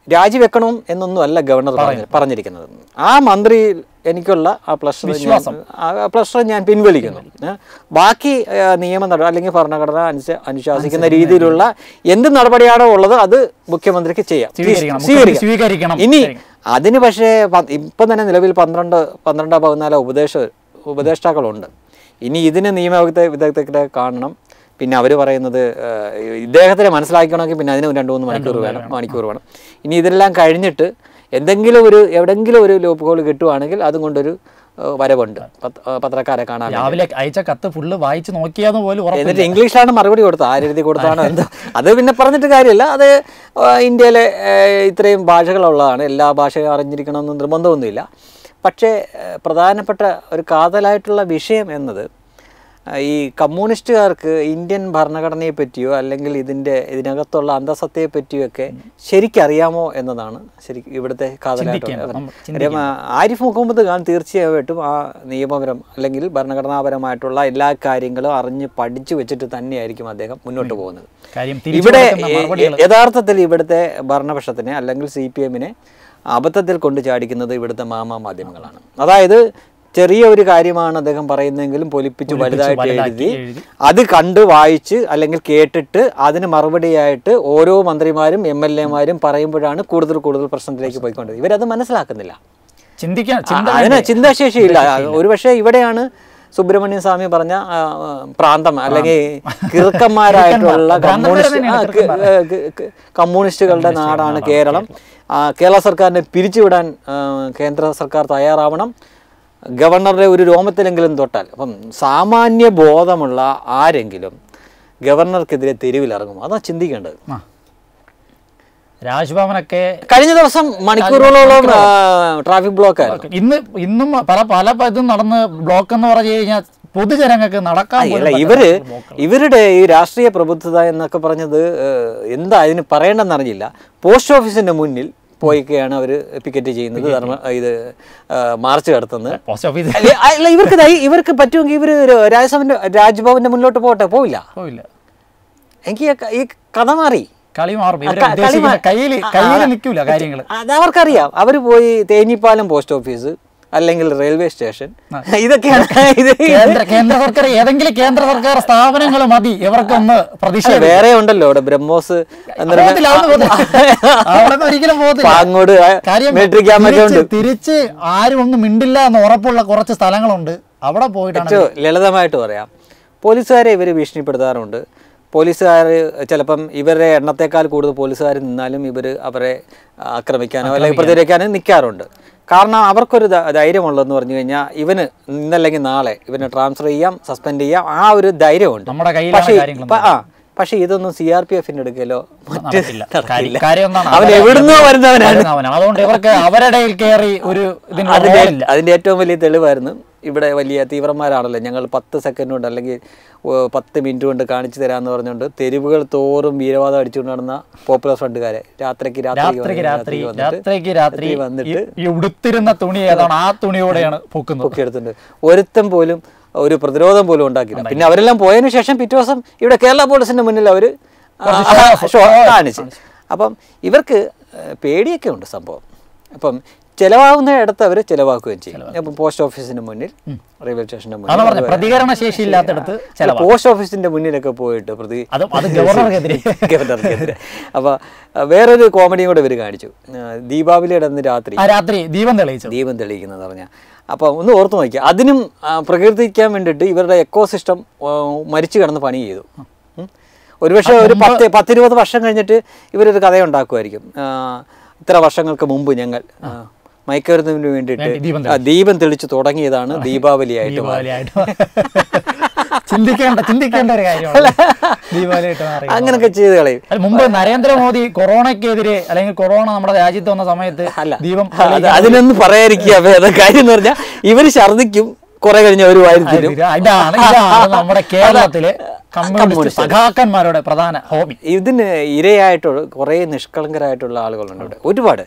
രാജിവെക്കണം എന്നൊന്നും അല്ല ഗവർണർ പറഞ്ഞ- പറഞ്ഞിരിക്കുന്നത് ആ മന്ത്രി എനിക്കുള്ള ആ പ്ലഷർ ആ പ്ലഷർ ഞാൻ പിൻവലിക്കുന്നു ഏ? ബാക്കി ഏ, നിയമ നട അല്ലെങ്കിൽ ഭരണഘടന അനുസ- അനുശാസിക്കുന്ന രീതിയിലുള്ള എന്ത് നടപടിയാണോ ഉള്ളത് അത് മുഖ്യമന്ത്രിക്ക് ചെയ്യാം
സ്വീകരിക്കണം.
സ്വീകരിക്കാം
മുഖ്യമന്ത്രി സ്വീകരിക്കണം.
ഇനി അതിന് പക്ഷേ പ- ഇപ്പം തന്നെ നിലവിൽ പന്ത്രണ്ട് പന്ത്രണ്ടോ പതിനാലോ ഉപദേശ ഉപദേഷ്ടാക്കളുണ്ട് ഇനി ഇതിന് നിയമവിദഗ്ധ വിദഗ്ധരെ കാണണം പിന്നെ അവർ പറയുന്നത് ഏഹ്, ഇദ്ദേഹത്തിനെ മനസ്സിലാക്കണമെങ്കിൽ പിന്നെ അതിന് രണ്ട് മൂന്ന് മണിക്കൂർ വേണം മണിക്കൂർ വേണം ഇനി ഇതെല്ലാം കഴിഞ്ഞിട്ട് എന്തെങ്കിലും ഒരു എവിടെങ്കിലും ഒരു ലോപ്പ് ഹോൾ കിട്ടുവാണെങ്കിൽ അതും കൊണ്ടൊരു ഏഹ്, വരവുണ്ട് പത്ര- ഏഹ്, പത്രക്കാരെ കാണാൻ വേണ്ടി.
രാവിലെ അയച്ച കത്ത് ഫുള്ള് വായിച്ച് നോക്കിയാന്ന് പോലും ഉറപ്പില്ല
എന്നിട്ട് ഇംഗ്ലീഷിലാണ് മറുപടി കൊടുത്തത് ആരെഴുതി കൊടുത്താണോ എന്തോ അത് പിന്നെ പറഞ്ഞിട്ട് കാര്യമില്ല അത് ആ, ഇന്ത്യയിലെ ഏ, ഇത്രയും ഭാഷകളുള്ളതാണ് എല്ലാ ഭാഷയും അറിഞ്ഞിരിക്കണമെന്ന് നിർബന്ധമൊന്നുമില്ല പക്ഷേ ഏ, പ്രധാനപ്പെട്ട ഒരു കാതലായിട്ടുള്ള വിഷയം എന്നത് ആ, ഈ കമ്മ്യൂണിസ്റ്റുകാർക്ക് ഇന്ത്യൻ ഭരണഘടനയെ പറ്റിയോ അല്ലെങ്കിൽ ഇതിൻ്റെ ഇതിനകത്തുള്ള അന്തസത്തയെ പറ്റിയോ ഒക്കെ ശരിക്കറിയാമോ എന്നതാണ് ശരിക്കും ഇവിടുത്തെ കാതലായിട്ടുള്ള
നമ്മൾ
കാര്യം ആ, ആരിഫ് മുഹമ്മദ് ഖാൻ തീർച്ചയായിട്ടും ആ നിയമപരം അല്ലെങ്കിൽ ഭരണഘടനാപരമായിട്ടുള്ള എല്ലാ കാര്യങ്ങളും അറിഞ്ഞ് പഠിച്ചു വെച്ചിട്ട് തന്നെയായിരിക്കും അദ്ദേഹം മുന്നോട്ട് പോകുന്നത്
കാര്യം തിരിച്ചു
ഇവിടെ
കൊടുക്കുന്ന മറുപടികൾ
യ- യഥാർത്ഥത്തിൽ ഇവിടുത്തെ ഭരണപക്ഷത്തിനെ അല്ലെങ്കിൽ സി പി എമ്മിനെ അബദ്ധത്തിൽ കൊണ്ട് ചാടിക്കുന്നത് ഇവിടുത്തെ മാമാ മാധ്യമങ്ങളാണ് അതായത് ചെറിയ ഒരു കാര്യമാണ് അദ്ദേഹം പറയുന്നതെങ്കിലും പൊലിപ്പിച്ച് വലുതായിട്ട്
വലുതാക്കി
എഴുതി
എഴുതി.
അത് കണ്ട് വായിച്ച് അല്ലെങ്കിൽ കേട്ടിട്ട് അതിന് മറുപടിയായിട്ട് ഓരോ മന്ത്രിമാരും എം എൽ എമാരും പറയുമ്പോഴാണ് കൂടുതൽ കൂടുതൽ പ്രശ്നത്തിലേക്ക് പോയിക്കൊണ്ടത് ഇവരത് മനസ്സിലാക്കുന്നില്ല
ചിന്തിക്കാൻ
ആ,
ചിന്ത
അതിന് ചിന്താശേഷിയില്ല ഒരുപക്ഷെ ഇവിടെയാണ് സുബ്രഹ്മണ്യൻ സ്വാമി പറഞ്ഞ ആ, ആ, പ്രാന്തം അല്ലെങ്കിൽ കിറുക്കന്മാരായിട്ടുള്ള കമ്മ്യൂണിസ്റ്റ് ആ, ക- ക- ക- കമ്മ്യൂണിസ്റ്റുകളുടെ നാടാണ് കേരളം ആ, കേരള സർക്കാരിനെ പിരിച്ചുവിടാൻ ആ, കേന്ദ്ര സർക്കാർ തയ്യാറാവണം ഗവർണറുടെ ഒരു രോമത്തിലെങ്കിലും തൊട്ടാൽ അപ്പം സാമാന്യ ബോധമുള്ള ആരെങ്കിലും ഗവർണർക്കെതിരെ തെരുവിലിറങ്ങും അതാ ചിന്തിക്കേണ്ടത്
ആ. രാജ്ഭവനൊക്കെ
കഴിഞ്ഞ ദിവസം മണിക്കൂറുകളോളം ട്രാഫിക് ബ്ലോക്ക് ആയിരുന്നു
ഇന്ന് ഇന്നും പല പല ഇതും നടന്ന് ബ്ലോക്ക് എന്ന് പറഞ്ഞു കഴിഞ്ഞാൽ പൊതുജനങ്ങൾക്ക് നടക്കാൻ പോലും
അല്ല
പറ്റാത്ത
ഇവര്
ബ്ലോക്കുകൾ.
ഇവരുടെ ഈ രാഷ്ട്രീയ പ്രബുദ്ധത എന്നൊക്കെ പറഞ്ഞത് ഏഹ്, എന്താ അതിന് പറയേണ്ടെന്ന് അറിഞ്ഞില്ല പോസ്റ്റ് ഓഫീസിന്റെ മുന്നിൽ പോയിയൊക്കെയാണ് അവർ പിക്കറ്റ് ചെയ്യുന്നത് ധർമ്മ ഇത് ഏഹ്, മാർച്ച് നടത്തുന്നത്
പോസ്റ്റ് ഓഫീസ്
അല്ല അല്ല, ഇവർക്ക് ദൈ- ഇവർക്ക് പറ്റുമെങ്കിൽ ഇവർ രാജ്ഭവന്റെ രാജ്ഭവന്റെ മുന്നിലോട്ട് പോട്ടെ പോവില്ല
പോയില്ല
എനിക്ക് ഈ ക- ഈ കഥ മാറി
കളി മാറും ഇവര്
ക- കളി
ഉദ്ദേശിക്കുന്ന
മാ-
കയ്യിൽ
ആ,
കയ്യിൽ
ആ,
നിൽക്കൂല കാര്യങ്ങൾ
അത് അവർക്കറിയാം അവർ പോയി തേഞ്ഞിപ്പാലം പോസ്റ്റ് ഓഫീസ് അല്ലെങ്കിൽ റെയിൽവേ സ്റ്റേഷൻ ഇതൊക്കെയാണ് ഇത്
കേന്ദ്ര കേന്ദ്ര സർക്കാർ ഏതെങ്കിലും കേന്ദ്ര സർക്കാർ സ്ഥാപനങ്ങൾ മതി ഇവർക്കൊന്ന് പ്രതിഷേധം
വേറെ ഉണ്ടല്ലോ ഇവിടെ ബ്രഹ്മോസ് എന്ന്
പോകത്തില്ല, അതൊന്നും പോകത്തില്ല. അവിടൊന്നും ഒരിക്കലും പോകത്തില്ല.
പാങ്ങോട്
കാര്യം
മിലിറ്ററി ക്യാമ്പൊക്കെ ഉണ്ട്
തിരിച്ച് തിരിച്ച് ആരും ഒന്നും മിണ്ടില്ല എന്ന് ഉറപ്പുള്ള കുറച്ച് സ്ഥലങ്ങളുണ്ട് അവിടെ പോയിട്ടാണ്
ഏറ്റവും ലളിതമായിട്ട് പറയാം പോലീസുകാരെ ഇവർ ഭീഷണിപ്പെടുത്താറുണ്ട് പോലീസുകാർ ചിലപ്പം ഇവരുടെ എണ്ണത്തേക്കാൾ കൂടുതൽ പോലീസുകാർ നിന്നാലും ഇവർ അവരെ ആക്രമിക്കാനോ അല്ലെങ്കിൽ പ്രതികരിക്കാനോ നിൽക്കാറുണ്ട് കാരണം അവർക്കൊരു ധ- ധൈര്യമുള്ളതെന്ന് പറഞ്ഞു കഴിഞ്ഞാൽ ഇവന് ഇന്നല്ലെങ്കിൽ നാളെ ഇവനെ ട്രാൻസ്ഫർ ചെയ്യാം സസ്പെൻഡ് ചെയ്യാം ആ ഒരു ധൈര്യമുണ്ട്
നമ്മുടെ കയ്യിലാണ്
പക്ഷേ
കാര്യങ്ങൾ
പ- ആ പക്ഷേ ഇതൊന്നും സി ആർ പി എഫിൻ്റെ എടുക്കലോ മറ്റ്
നടക്കില്ല.
നടക്കില്ല.
കാര്യം- കാര്യം എന്താണ്?
അവൻ
അവരെ-
എവിടുന്നോ വരുന്നവനാണ്
വരുന്നവനാണ്. അതുകൊണ്ട് ഇവർക്ക് അവരുടെ കയറി ഒരു ഇതിന്
അതിന്റെ
റോളില്ല
അതിന്റെ ഏറ്റവും വലിയ തെളിവായിരുന്നു ഇവിടെ വലിയ തീവ്രന്മാരാണല്ലോ ഞങ്ങൾ പത്ത് സെക്കൻഡ് കൊണ്ട് അല്ലെങ്കിൽ ഓ, പത്ത് മിനിറ്റ് കൊണ്ട് കാണിച്ചു തരാന്ന് പറഞ്ഞുകൊണ്ട് തെരുവുകൾ തോറും വീരവാദം അടിച്ചുകൊണ്ട് നടന്ന പോപ്പുലർ ഫ്രണ്ടുകാരെ രാത്രിക്ക് രാത്രിക്ക്
രാത്രിക്ക്
വന്ന്
രാത്രി
വന്നിട്ട്
രാത്രിക്ക് രാത്രി
രാത്രി വന്നിട്ട്
ഈ- ഈ ഉടുത്തിരുന്ന തുണി ഏതാണ് ആ തുണിയോടെയാണ് പൊക്കുന്നത്
പൊക്കിയെടുത്തിട്ടുണ്ട് ഒരുത്തം പോലും ഒരു പ്രതിരോധം പോലും ഉണ്ടാക്കില്ല പിന്നെ അവരെല്ലാം പോയതിനു ശേഷം പിറ്റേ ദിവസം ഇവിടെ കേരള പോലീസിന്റെ മുന്നിൽ അവർ ഷോ കാണിച്ചു അപ്പം ഇവർക്ക് ഏഹ്, പേടിയൊക്കെ ഉണ്ട് സംഭവം അപ്പം ചിലവാകുന്ന ഇടത്ത് അവർ ചിലവാക്കുകയും ചെയ്യും അപ്പം പോസ്റ്റ് ഓഫീസിന്റെ മുന്നിൽ റെയിൽവേ സ്റ്റേഷന്റെ
അതാണ്
മുന്നിൽ
പറഞ്ഞത് പ്രതികരണ ശേഷി ഇല്ലാത്തടത്ത് ചില
പോസ്റ്റ് ഓഫീസിന്റെ മുന്നിലൊക്കെ പോയിട്ട് പ്രതി
അതും അത് ഗവർണർക്കെതിരെ
ഗവർണർക്കെതിരെ അപ്പൊ അഹ് വേറൊരു കോമഡിയും കൂടെ ഇവർ കാണിച്ചു ആഹ് ദീപാവലിയുടെ അന്ന് രാത്രി
ആ രാത്രി ദീപം തെളിയിച്ചു
ദീപം തെളിയിക്കുന്നത് പറഞ്ഞാൽ അപ്പോൾ ഒന്ന് ഓർത്ത് നോക്കിയാൽ അതിനും ആ, പ്രകീർത്തിക്കാൻ വേണ്ടിയിട്ട് ഇവരുടെ എക്കോ സിസ്റ്റം മരിച്ചു കിടന്ന് പണി ചെയ്തു ഉം. ഒരുപക്ഷെ ഒരു പത്ത് പത്തിരുപത് വർഷം കഴിഞ്ഞിട്ട് ഇവരൊരു കഥയുണ്ടാക്കുമായിരിക്കും ആ, ഇത്ര വർഷങ്ങൾക്ക് മുമ്പ് ഞങ്ങൾ ആ, മയക്കുമരുന്നിന് വേണ്ടിയിട്ട്
വേണ്ടി ദീപം
ആ, ദീപം തെളിച്ച് തുടങ്ങിയതാണ് ദീപാവലിയായിട്ട് മാറി.
ദീപാവലിയായിട്ട് ചിന്തിക്കേണ്ട ചിന്തിക്കേണ്ട ഒരു കാര്യമാണ് ദീപാവലിയായിട്ട് മാറി
അങ്ങനൊക്കെ ചെയ്ത് കളയും
അല്ല, മുമ്പ് നരേന്ദ്രമോദി കൊറോണയ്ക്കെതിരെ അല്ലെങ്കിൽ കൊറോണ നമ്മുടെ രാജ്യത്ത് വന്ന സമയത്ത്
അല്ല
ദീപം
അത് അതിനൊന്നും പറയാതിരിക്കുക ഭേദം കാര്യം എന്ന് പറഞ്ഞാൽ ഇവര് ഛർദിക്കും കുറെ കഴിഞ്ഞ് അവർ വാരിത്തിരും
ഇതാണ് ഇതാണ് നമ്മുടെ കേരളത്തിലെ കമ്മ്യൂണിസ്റ്റ് സഖാക്കന്മാരുടെ പ്രധാന ഹോബി
ഇതിന് ഇരയായിട്ടുള്ള കുറേ നിഷ്കളങ്കരായിട്ടുള്ള ആളുകളുണ്ട് ഇവിടെ ഒരുപാട്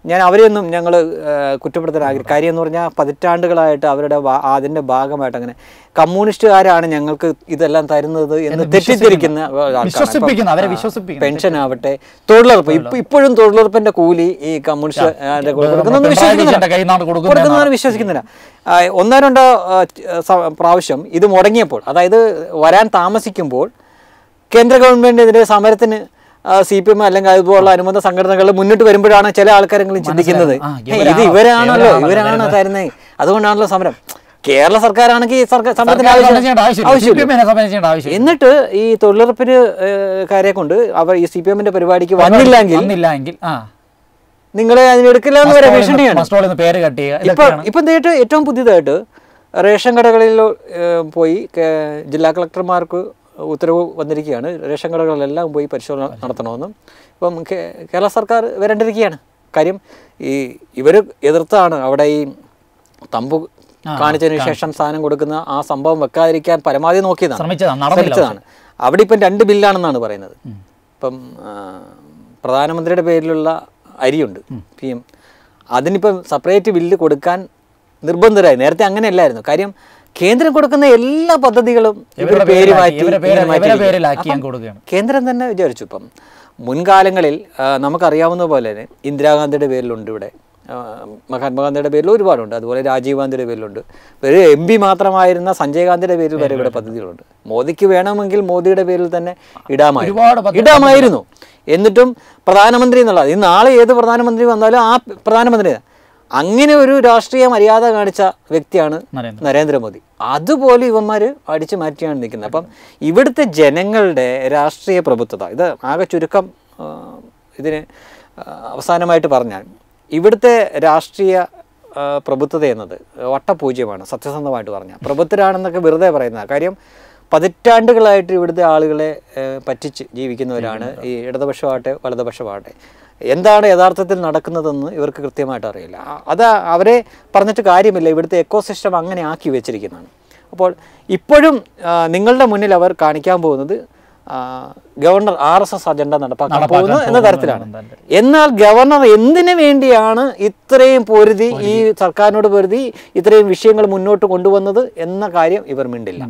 ഞാൻ അവരെയൊന്നും ഞങ്ങൾ കുറ്റപ്പെടുത്താൻ ആഗ്രഹം കാര്യം എന്ന് പറഞ്ഞാൽ പതിറ്റാണ്ടുകളായിട്ട് അവരുടെ ഭാ- അതിന്റെ ഭാഗമായിട്ട് അങ്ങനെ കമ്മ്യൂണിസ്റ്റുകാരാണ് ഞങ്ങൾക്ക് ഇതെല്ലാം തരുന്നത് എന്ന് തെറ്റിദ്ധരിക്കുന്ന ആൾക്കാരാണ്.
വിശ്വസിപ്പിക്കുന്ന അവരെ
ആ,
വിശ്വസിപ്പിക്കുന്ന
പെൻഷൻ ആവട്ടെ തൊഴിലുറപ്പ് ഇപ്പൊ ഇപ്പോഴും തൊഴിലുറപ്പിന്റെ കൂലി ഈ കമ്മ്യൂണിസ്റ്റ് കൊടുക്കുന്നത്
പിണറായി കയ്യിൽ നിന്നാണ് കൊടുക്കുന്നത്
കൊടുക്കുന്നവർ വിശ്വസിക്കുന്നില്ല ആ, ഒന്നോ രണ്ടോ ആ, ച- സ- പ്രാവശ്യം ഇത് മുടങ്ങിയപ്പോൾ അതായത് വരാൻ താമസിക്കുമ്പോൾ കേന്ദ്ര ഗവൺമെന്റിനെതിരെ സമരത്തിന് സി പി എം അല്ലെങ്കിൽ അതുപോലുള്ള അനുബന്ധ സംഘടനകൾ മുന്നിട്ട് വരുമ്പോഴാണ് ചില ആൾക്കാരെങ്കിലും ചിന്തിക്കുന്നത്
ആ,
"ഏയ്, ഇത്
ഇവരാണോ?
ഇവരാണല്ലോ
ഇവരാണോ
ഇവരാണ് തരുന്നത് അതുകൊണ്ടാണല്ലോ സമരം കേരള സർക്കാരാണെങ്കിൽ ഈ സർക്കാർ സമരത്തിന്
സർക്കാർ
ആവശ്യം-
സമരം ചെയ്യേണ്ട ആവശ്യമില്ല
ആവശ്യമില്ല
CPM നെ സമരം ചെയ്യേണ്ട ആവശ്യമില്ല
എന്നിട്ട് ഈ തൊഴിലുറപ്പിന് കാരെ കൊണ്ട് അവർ ഈ സി പി എമ്മിന്റെ പരിപാടിക്ക് വന്നില്ലെങ്കിൽ
വന്നില്ല എങ്കിൽ ആ
നിങ്ങളെ അതിനെടുക്കില്ല എന്ന് വരെ ഭീഷണിയാണ്
മസ്റ്റോളിൽ നിന്ന് പേര് കട്ട് ചെയ്യുക
ഇപ്പൊ
ഇതൊക്കെയാണ്
ഇപ്പം നേരിട്ട് ഏറ്റവും പുതിയതായിട്ട് റേഷൻ കടകളിൽ ഏഹ്, പോയി കേ- ജില്ലാ കളക്ടർമാർക്ക് ഉത്തരവ് വന്നിരിക്കുകയാണ് റേഷൻ കടകളിലെല്ലാം പോയി പരിശോധന നടത്തണമെന്നും ഇപ്പം കേ- കേരള സർക്കാർ വരേണ്ടിരിക്കുകയാണ് കാര്യം ഈ ഇവർ എതിർത്താണ് അവിടെ ഈ തമ്പ് കാണിച്ചതിന് ശേഷം സാധനം കൊടുക്കുന്ന ആ സംഭവം വെക്കാതിരിക്കാൻ പരമാവധി നോക്കിയതാണ്
ശ്രമിച്ചതാണ് നടന്നില്ല
ശ്രമിച്ചതാണ് അവിടെ ഇപ്പം രണ്ട് ബില്ലാണെന്നാണ് പറയുന്നത് ഇപ്പം ആ, പ്രധാനമന്ത്രിയുടെ പേരിലുള്ള അരിയുണ്ട് പി എം അതിനിപ്പം സെപ്പറേറ്റ് ബില്ല് കൊടുക്കാൻ നിർബന്ധരായി നേരത്തെ അങ്ങനെയല്ലായിരുന്നു കാര്യം കേന്ദ്രം കൊടുക്കുന്ന എല്ലാ പദ്ധതികളും ഇവർ
ഇവരുടെ
പേര്
പേരിലാക്കി,
മാറ്റി
ഇവരുടെ പേര്
ഇങ്ങനെ
ഇവരുടെ
മാറ്റിയിരിക്കുകയാണ്.
പേരിലാക്കി ഞാൻ
അപ്പം
കൊടുക്കുകയാണ്
കേന്ദ്രം തന്നെ വിചാരിച്ചു ഇപ്പം മുൻകാലങ്ങളിൽ ആ, നമുക്കറിയാവുന്ന പോലെ തന്നെ ഇന്ദിരാഗാന്ധിയുടെ പേരിലുണ്ട് ഇവിടെ ആ, മഹാത്മാഗാന്ധിയുടെ പേരിൽ ഒരുപാടുണ്ട് അതുപോലെ രാജീവ് ഗാന്ധിയുടെ പേരിലുണ്ട് ഒരു എം പി മാത്രമായിരുന്ന സഞ്ജയ് ഗാന്ധിയുടെ പേരിൽ വരെ ഇവിടെ പദ്ധതികളുണ്ട് മോദിക്ക് വേണമെങ്കിൽ മോദിയുടെ പേരിൽ തന്നെ
ഒരുപാട്
ഇടാമായിരുന്നു
പദ്ധതി-
ഇടാമായിരുന്നു എന്നിട്ടും പ്രധാനമന്ത്രി എന്നുള്ളത് ഇത് നാളെ ഏത് പ്രധാനമന്ത്രി വന്നാലും ആ പ്രധാനമന്ത്രി അങ്ങനെ ഒരു രാഷ്ട്രീയ മര്യാദ കാണിച്ച വ്യക്തിയാണ്
നരേന്ദ്ര
നരേന്ദ്രമോദി അതുപോലെ ഇവന്മാർ അടിച്ചു മാറ്റിയാണ് നിൽക്കുന്നത് അപ്പം ഇവിടുത്തെ ജനങ്ങളുടെ രാഷ്ട്രീയ പ്രഭുത്വത ഇത് ആകെ ചുരുക്കം ആ, ഇതിന് ആ, അവസാനമായിട്ട് പറഞ്ഞാൽ ഇവിടുത്തെ രാഷ്ട്രീയ ആ, പ്രഭുത്വത എന്നത് വട്ടപൂജ്യമാണ് സത്യസന്ധമായിട്ട് പറഞ്ഞാൽ പ്രബുദ്ധരാണെന്നൊക്കെ വെറുതെ പറയുന്ന കാര്യം പതിറ്റാണ്ടുകളായിട്ട് ഇവിടുത്തെ ആളുകളെ ഏ, പറ്റിച്ച് ജീവിക്കുന്നവരാണ് ഈ ഇടതുപക്ഷമാകട്ടെ വലതുപക്ഷമാകട്ടെ എന്താണ് യഥാർത്ഥത്തിൽ നടക്കുന്നതെന്ന് ഇവർക്ക് കൃത്യമായിട്ട് അറിയില്ല ആ- അത് അവരെ പറഞ്ഞിട്ട് കാര്യമില്ല ഇവിടുത്തെ എക്കോസിസ്റ്റം അങ്ങനെ ആക്കി വെച്ചിരിക്കുന്നതാണ് അപ്പോൾ ഇപ്പോഴും ആ, നിങ്ങളുടെ മുന്നിൽ അവർ കാണിക്കാൻ പോകുന്നത് ആ, governor R S S agenda നടപ്പാക്കാൻ
നടപ്പാക്കാൻ
പോകുന്നു എന്ന
പോകുന്നു
തരത്തിലാണ്
എന്നതാണ്.
എന്നാൽ ഗവർണർ എന്തിനു വേണ്ടിയാണ് ഇത്രയും പൊരുതി ഈ സർക്കാരിനോട് പൊരുതി ഇത്രയും വിഷയങ്ങൾ മുന്നോട്ട് കൊണ്ടുവന്നത് എന്ന കാര്യം ഇവർ മിണ്ടില്ല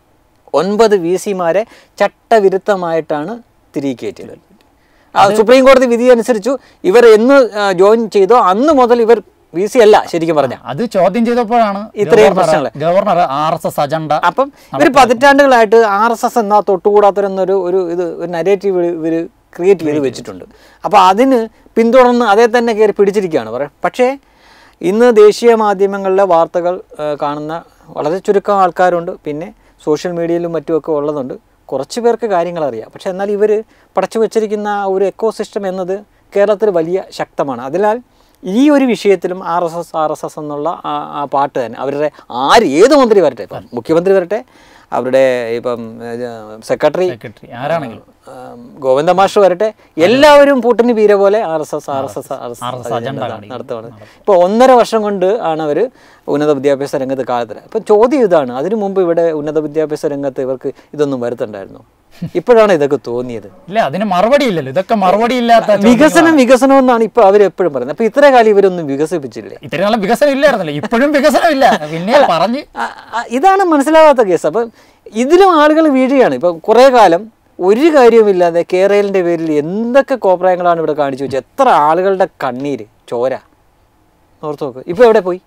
ഒൻപത് വി സിമാരെ ചട്ടവിരുദ്ധമായിട്ടാണ് തിരികെ കയറ്റിയത് ആ സുപ്രീം കോടതി വിധി അനുസരിച്ചു ഇവർ എന്ന് ആ, ജോയിൻ ചെയ്തോ അന്ന് മുതൽ ഇവർ വി സി അല്ല ശരിക്കും പറഞ്ഞ
അത് ചോദ്യം ചെയ്തപ്പോഴാണ്
ഇത്രയും
ഗവർണർ-
പ്രശ്നങ്ങൾ.
Governor R S S agenda
അപ്പം ഇവർ പതിറ്റാണ്ടുകളായിട്ട് ആർ എസ് എസ് എന്നാ തൊട്ടുകൂടാത്തരെന്നൊരു ഒരു ഇത് ഒരു നരേറ്റീവ് ഇവർ ക്രിയേറ്റ് ചെയ്ത് വെച്ചിട്ടുണ്ട് അപ്പോൾ അതിന് പിന്തുടർന്ന് അതേ തന്നെ കയറി പിടിച്ചിരിക്കുകയാണ് പറയാം പക്ഷേ ഇന്ന് ദേശീയ മാധ്യമങ്ങളിലെ വാർത്തകൾ ആ, കാണുന്ന വളരെ ചുരുക്കം ആൾക്കാരുണ്ട് പിന്നെ സോഷ്യൽ മീഡിയയിലും മറ്റുമൊക്കെ ഉള്ളതുണ്ട് കുറച്ച് പേർക്ക് കാര്യങ്ങൾ അറിയാം പക്ഷേ എന്നാൽ ഇവർ പടച്ചു വച്ചിരിക്കുന്ന ആ ഒരു എക്കോസിസ്റ്റം എന്നത് കേരളത്തിൽ വലിയ ശക്തമാണ് അതിനാൽ ഈ ഒരു വിഷയത്തിലും R S S R S S എന്നുള്ള ആ ആ പാട്ട് തന്നെ അവരുടെ ആര് ഏത് മന്ത്രി വരട്ടെ ഇപ്പം മുഖ്യമന്ത്രി വരട്ടെ അവരുടെ ഇപ്പം സെക്രട്ടറി
സെക്രട്ടറി ആരാണെങ്കിലും
ഗോവിന്ദ മാഷ് വരട്ടെ എല്ലാവരും പൂട്ടിന് പീര പോലെ R S S R S S R S
RSS agenda കാണിക്കും.
നടത്തുകയാണ് ഇപ്പോൾ ഒന്നര വർഷം കൊണ്ട് ആണ് അവർ ഉന്നത വിദ്യാഭ്യാസ രംഗത്ത് കാലത്തിൽ അപ്പം ചോദ്യം ഇതാണ് അതിനു മുമ്പ് ഇവിടെ ഉന്നത വിദ്യാഭ്യാസ രംഗത്ത് ഇവർക്ക് ഇതൊന്നും വരുത്തണ്ടായിരുന്നു ഇപ്പോഴാണ് ഇതൊക്കെ തോന്നിയത്
ഇല്ല അതിന് മറുപടി ഇല്ലല്ലോ ഇതൊക്കെ മറുപടി ഇല്ലാത്ത ചോദ്യങ്ങളാണ്.
വികസനം വികസനം എന്നാണ് ഇപ്പൊ അവർ എപ്പോഴും പറയുന്നത് അപ്പൊ ഇത്ര കാലം ഇവരൊന്നും വികസിപ്പിച്ചില്ലേ
ഇത്രയും നാളും വികസനം ഇല്ലായിരുന്നല്ലോ ഇപ്പോഴും വികസനം ഇല്ല പിന്നെ പറഞ്ഞ്
ആ, ആ, ഇതാണ് മനസ്സിലാവാത്ത കേസ് അപ്പം ഇതിലും ആളുകൾ വീഴുകയാണ് ഇപ്പം കുറേ കാലം ഒരു കാര്യവുമില്ലാതെ കേരളിൻ്റെ പേരിൽ എന്തൊക്കെ കോപ്രായങ്ങളാണ് ഇവിടെ കാണിച്ചു വെച്ചത് എത്ര ആളുകളുടെ കണ്ണീര് ചോര ഓർത്ത് നോക്ക് ഇപ്പൊ എവിടെ പോയി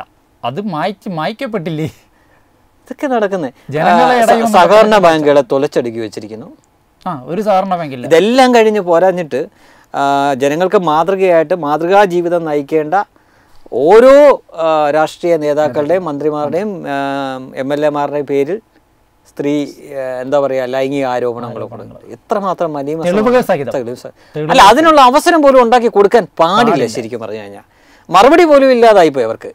അത് മായ്ച്ച് മായ്ക്കപ്പെട്ടില്ലേ
ഇതൊക്കെ നടക്കുന്നത്
ജനങ്ങളെ ഇടയിൽ നിന്ന്
സഹകരണ ബാങ്കുകളെ തുലച്ചടുക്കി വെച്ചിരിക്കുന്നു
ആ ഒരു സാധാരണ ബാങ്കില്ല
ഇതെല്ലാം കഴിഞ്ഞ് പോരാഞ്ഞിട്ട് ആ, ജനങ്ങൾക്ക് മാതൃകയായിട്ട് മാതൃകാ ജീവിതം നയിക്കേണ്ട ഓരോ ആ, രാഷ്ട്രീയ നേതാക്കളുടെയും മന്ത്രിമാരുടെയും എം എൽ എമാരുടെയും പേരിൽ സ്ത്രീ ആ, എന്താ പറയുക ലൈംഗിക ആരോപണങ്ങളും എത്രമാത്രം മലീമസമാണ്.
തെളിവുകൾ സഹിതം.
തെളിവ് സ- അല്ല അതിനുള്ള അവസരം പോലും ഉണ്ടാക്കി കൊടുക്കാൻ പാടില്ല ശരിക്കും പറഞ്ഞു കഴിഞ്ഞാൽ മറുപടി പോലും ഇല്ലാതായിപ്പോയി അവർക്ക്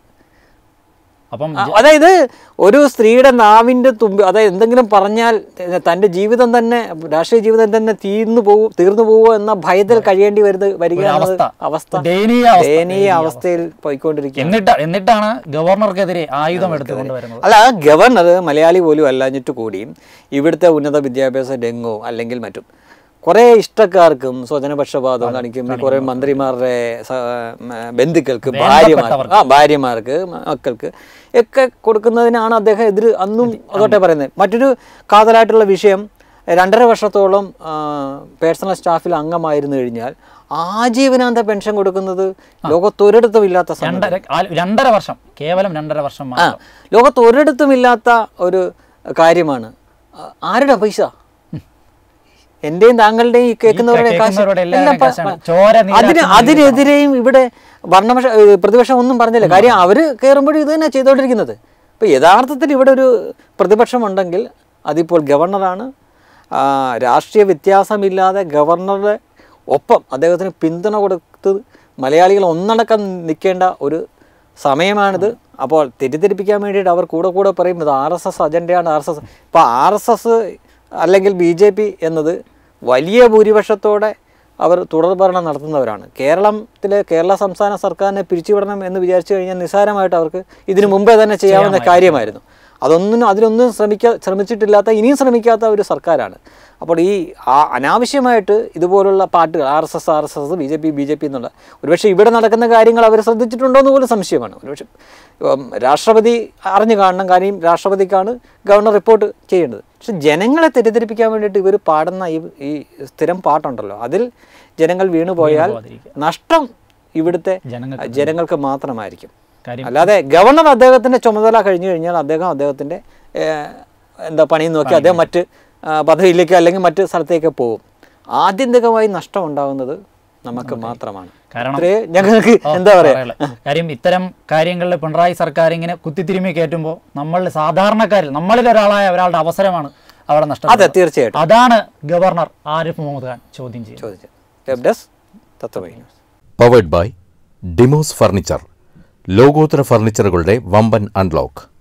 അപ്പം
ആ, അതായത് ഒരു സ്ത്രീയുടെ നാവിന്റെ തുമ്പ് അതായത് എന്തെങ്കിലും പറഞ്ഞാൽ ഏ, തന്റെ ജീവിതം തന്നെ രാഷ്ട്രീയ ജീവിതം തന്നെ തീർന്നു പോകും തീർന്നു പോവോ എന്ന ഭയത്തിൽ കഴിയേണ്ടി വരുന്നത് വരിക
ഒരു
എന്നത്
അവസ്ഥ.
അവസ്ഥ
ദയനീയ അവസ്ഥ.
ദയനീയ അവസ്ഥയിൽ പോയിക്കൊണ്ടിരിക്കുക
എന്നിട്ട് എന്നിട്ടാണ് ഗവർണർക്കെതിരെ ആയുധം എടുത്തുകൊണ്ട് വരുന്നത്
അല്ല ആ ഗവർണർ മലയാളി പോലും അല്ലാഞ്ഞിട്ട് കൂടിയും ഇവിടുത്തെ ഉന്നത വിദ്യാഭ്യാസ രംഗവും അല്ലെങ്കിൽ മറ്റും കുറേ ഇഷ്ടക്കാർക്കും സ്വജനപക്ഷപാതം കാണിക്കും കുറേ മന്ത്രിമാരുടെ സ- ഉം, ബന്ധുക്കൾക്ക് ഭാര്യമാർ ആ ഭാര്യമാർക്ക് മക്കൾക്ക് ഒക്കെ കൊടുക്കുന്നതിനാണ് അദ്ദേഹം എതിര് അന്നും അതോട്ടെ പറയുന്നത് മറ്റൊരു കാതലായിട്ടുള്ള വിഷയം രണ്ടര വർഷത്തോളം പേഴ്സണൽ സ്റ്റാഫിൽ അംഗമായിരുന്നു കഴിഞ്ഞാൽ ആജീവനാന്ത പെൻഷൻ കൊടുക്കുന്നത് ലോകത്തൊരിടത്തും ഇല്ലാത്ത സംഗതി.
രണ്ടര ആ- രണ്ടര വർഷം കേവലം രണ്ടര വർഷം
ആ
മാത്രം
ലോകത്ത് ഒരിടത്തും ഇല്ലാത്ത ഒരു കാര്യമാണ് ആ, ആരുടെ പൈസ എന്റെയും താങ്കളുടെയും ഈ കേൾക്കുന്നവരുടെ കാശ്
കേൾക്കുന്നവരുടെ എല്ലാവരുടെയും
എല്ലാം പ-
കാശാണ്. ചോര
അതിന്
നീരാക്കുന്ന
അതിനെതിരെയും ഇവിടെ ഭരണപക്ഷ ഏ, പ്രതിപക്ഷം ഒന്നും പറഞ്ഞില്ല കാര്യം അവര് കയറുമ്പോഴും ഇത് തന്നെ ചെയ്തുകൊണ്ടിരിക്കുന്നത് ഇപ്പൊ യഥാർത്ഥത്തിൽ ഇവിടെ ഒരു പ്രതിപക്ഷം ഉണ്ടെങ്കിൽ അതിപ്പോൾ ഗവർണറാണ് ആ, രാഷ്ട്രീയ വ്യത്യാസമില്ലാതെ ഗവർണറുടെ ഒപ്പം അദ്ദേഹത്തിന് പിന്തുണ കൊടുത്ത് മലയാളികൾ ഒന്നടക്കം നിൽക്കേണ്ട ഒരു സമയമാണിത് അപ്പോൾ തെറ്റിദ്ധരിപ്പിക്കാൻ വേണ്ടിയിട്ട് അവർ കൂടെ കൂടെ പറയും ഇത് ആർ എസ് എസ് അജണ്ടയാണ് ആർ എസ് എസ് ഇപ്പോൾ ആർ എസ് എസ് അല്ലെങ്കിൽ ബി ജെ പി എന്നത് വലിയ ഭൂരിപക്ഷത്തോടെ അവർ തുടർഭരണം നടത്തുന്നവരാണ് കേരളത്തിലെ കേരള സംസ്ഥാന സർക്കാരിനെ പിരിച്ചുവിടണം എന്ന് വിചാരിച്ചു കഴിഞ്ഞാൽ നിസ്സാരമായിട്ട് അവർക്ക് ഇതിനു മുമ്പേ തന്നെ ചെയ്യാവുന്ന കാര്യമായിരുന്നു അതൊന്നും അതിലൊന്നും ശ്രമിക്കാ ശ്രമിച്ചിട്ടില്ലാത്ത ഇനിയും ശ്രമിക്കാത്ത ഒരു സർക്കാരാണ് അപ്പോൾ ഈ ആ അനാവശ്യമായിട്ട് ഇതുപോലുള്ള പാട്ടുകൾ R S S R S S B J P B J P എന്നുള്ള ഒരുപക്ഷെ ഇവിടെ നടക്കുന്ന കാര്യങ്ങൾ അവർ ശ്രദ്ധിച്ചിട്ടുണ്ടോ എന്ന് പോലും സംശയമാണ് ഒരുപക്ഷെ ഉം, രാഷ്ട്രപതി അറിഞ്ഞു കാണണം കാര്യം രാഷ്ട്രപതിക്കാണ് ഗവർണർ റിപ്പോർട്ട് ചെയ്യേണ്ടത് പക്ഷെ ജനങ്ങളെ തെറ്റിദ്ധരിപ്പിക്കാൻ വേണ്ടിയിട്ട് ഇവർ പാടുന്ന ഈ ഈ സ്ഥിരം പാട്ടുണ്ടല്ലോ അതിൽ ജനങ്ങൾ വീണുപോയാൽ നഷ്ടം ഇവിടുത്തെ
ജനങ്ങൾക്ക്
ജനങ്ങൾക്ക് മാത്രമായിരിക്കും
കാര്യം
അല്ലാതെ ഗവർണർ അദ്ദേഹത്തിന്റെ ചുമതല കഴിഞ്ഞു കഴിഞ്ഞാൽ അദ്ദേഹം അദ്ദേഹത്തിന്റെ ഏഹ്, എന്താ പണി നോക്കി അദ്ദേഹം മറ്റ് ആ, പദവിയിലേക്ക് അല്ലെങ്കിൽ മറ്റ് സ്ഥലത്തേക്ക് പോകും ആത്യന്തികമായി നഷ്ടം ഉണ്ടാകുന്നത് നമുക്ക് മാത്രമാണ്
കാരണം
ഇത്രേ ഞങ്ങൾക്ക് എന്താ പറയാ
പറയല. കാര്യം ഇത്തരം കാര്യങ്ങളിൽ പിണറായി സർക്കാർ ഇങ്ങനെ കുത്തിത്തിരുമി കയറ്റുമ്പോൾ നമ്മൾ സാധാരണക്കാരിൽ നമ്മളിൽ ഒരാളായ ഒരാളുടെ അവസരമാണ് അവിടെ
അതെ
നഷ്ടപ്പെട്ടത്
തീർച്ചയായിട്ടും
അതാണ് ഗവർണർ ആരിഫ് മുഹമ്മദ് ഖാൻ ചോദ്യം ചെയ്യുന്നത്
ചോദിച്ചത് web desk Tatwamayi news
powered by Demos furniture ലോകോത്തര ഫർണിച്ചറുകളുടെ വമ്പൻ അൺലോക്ക്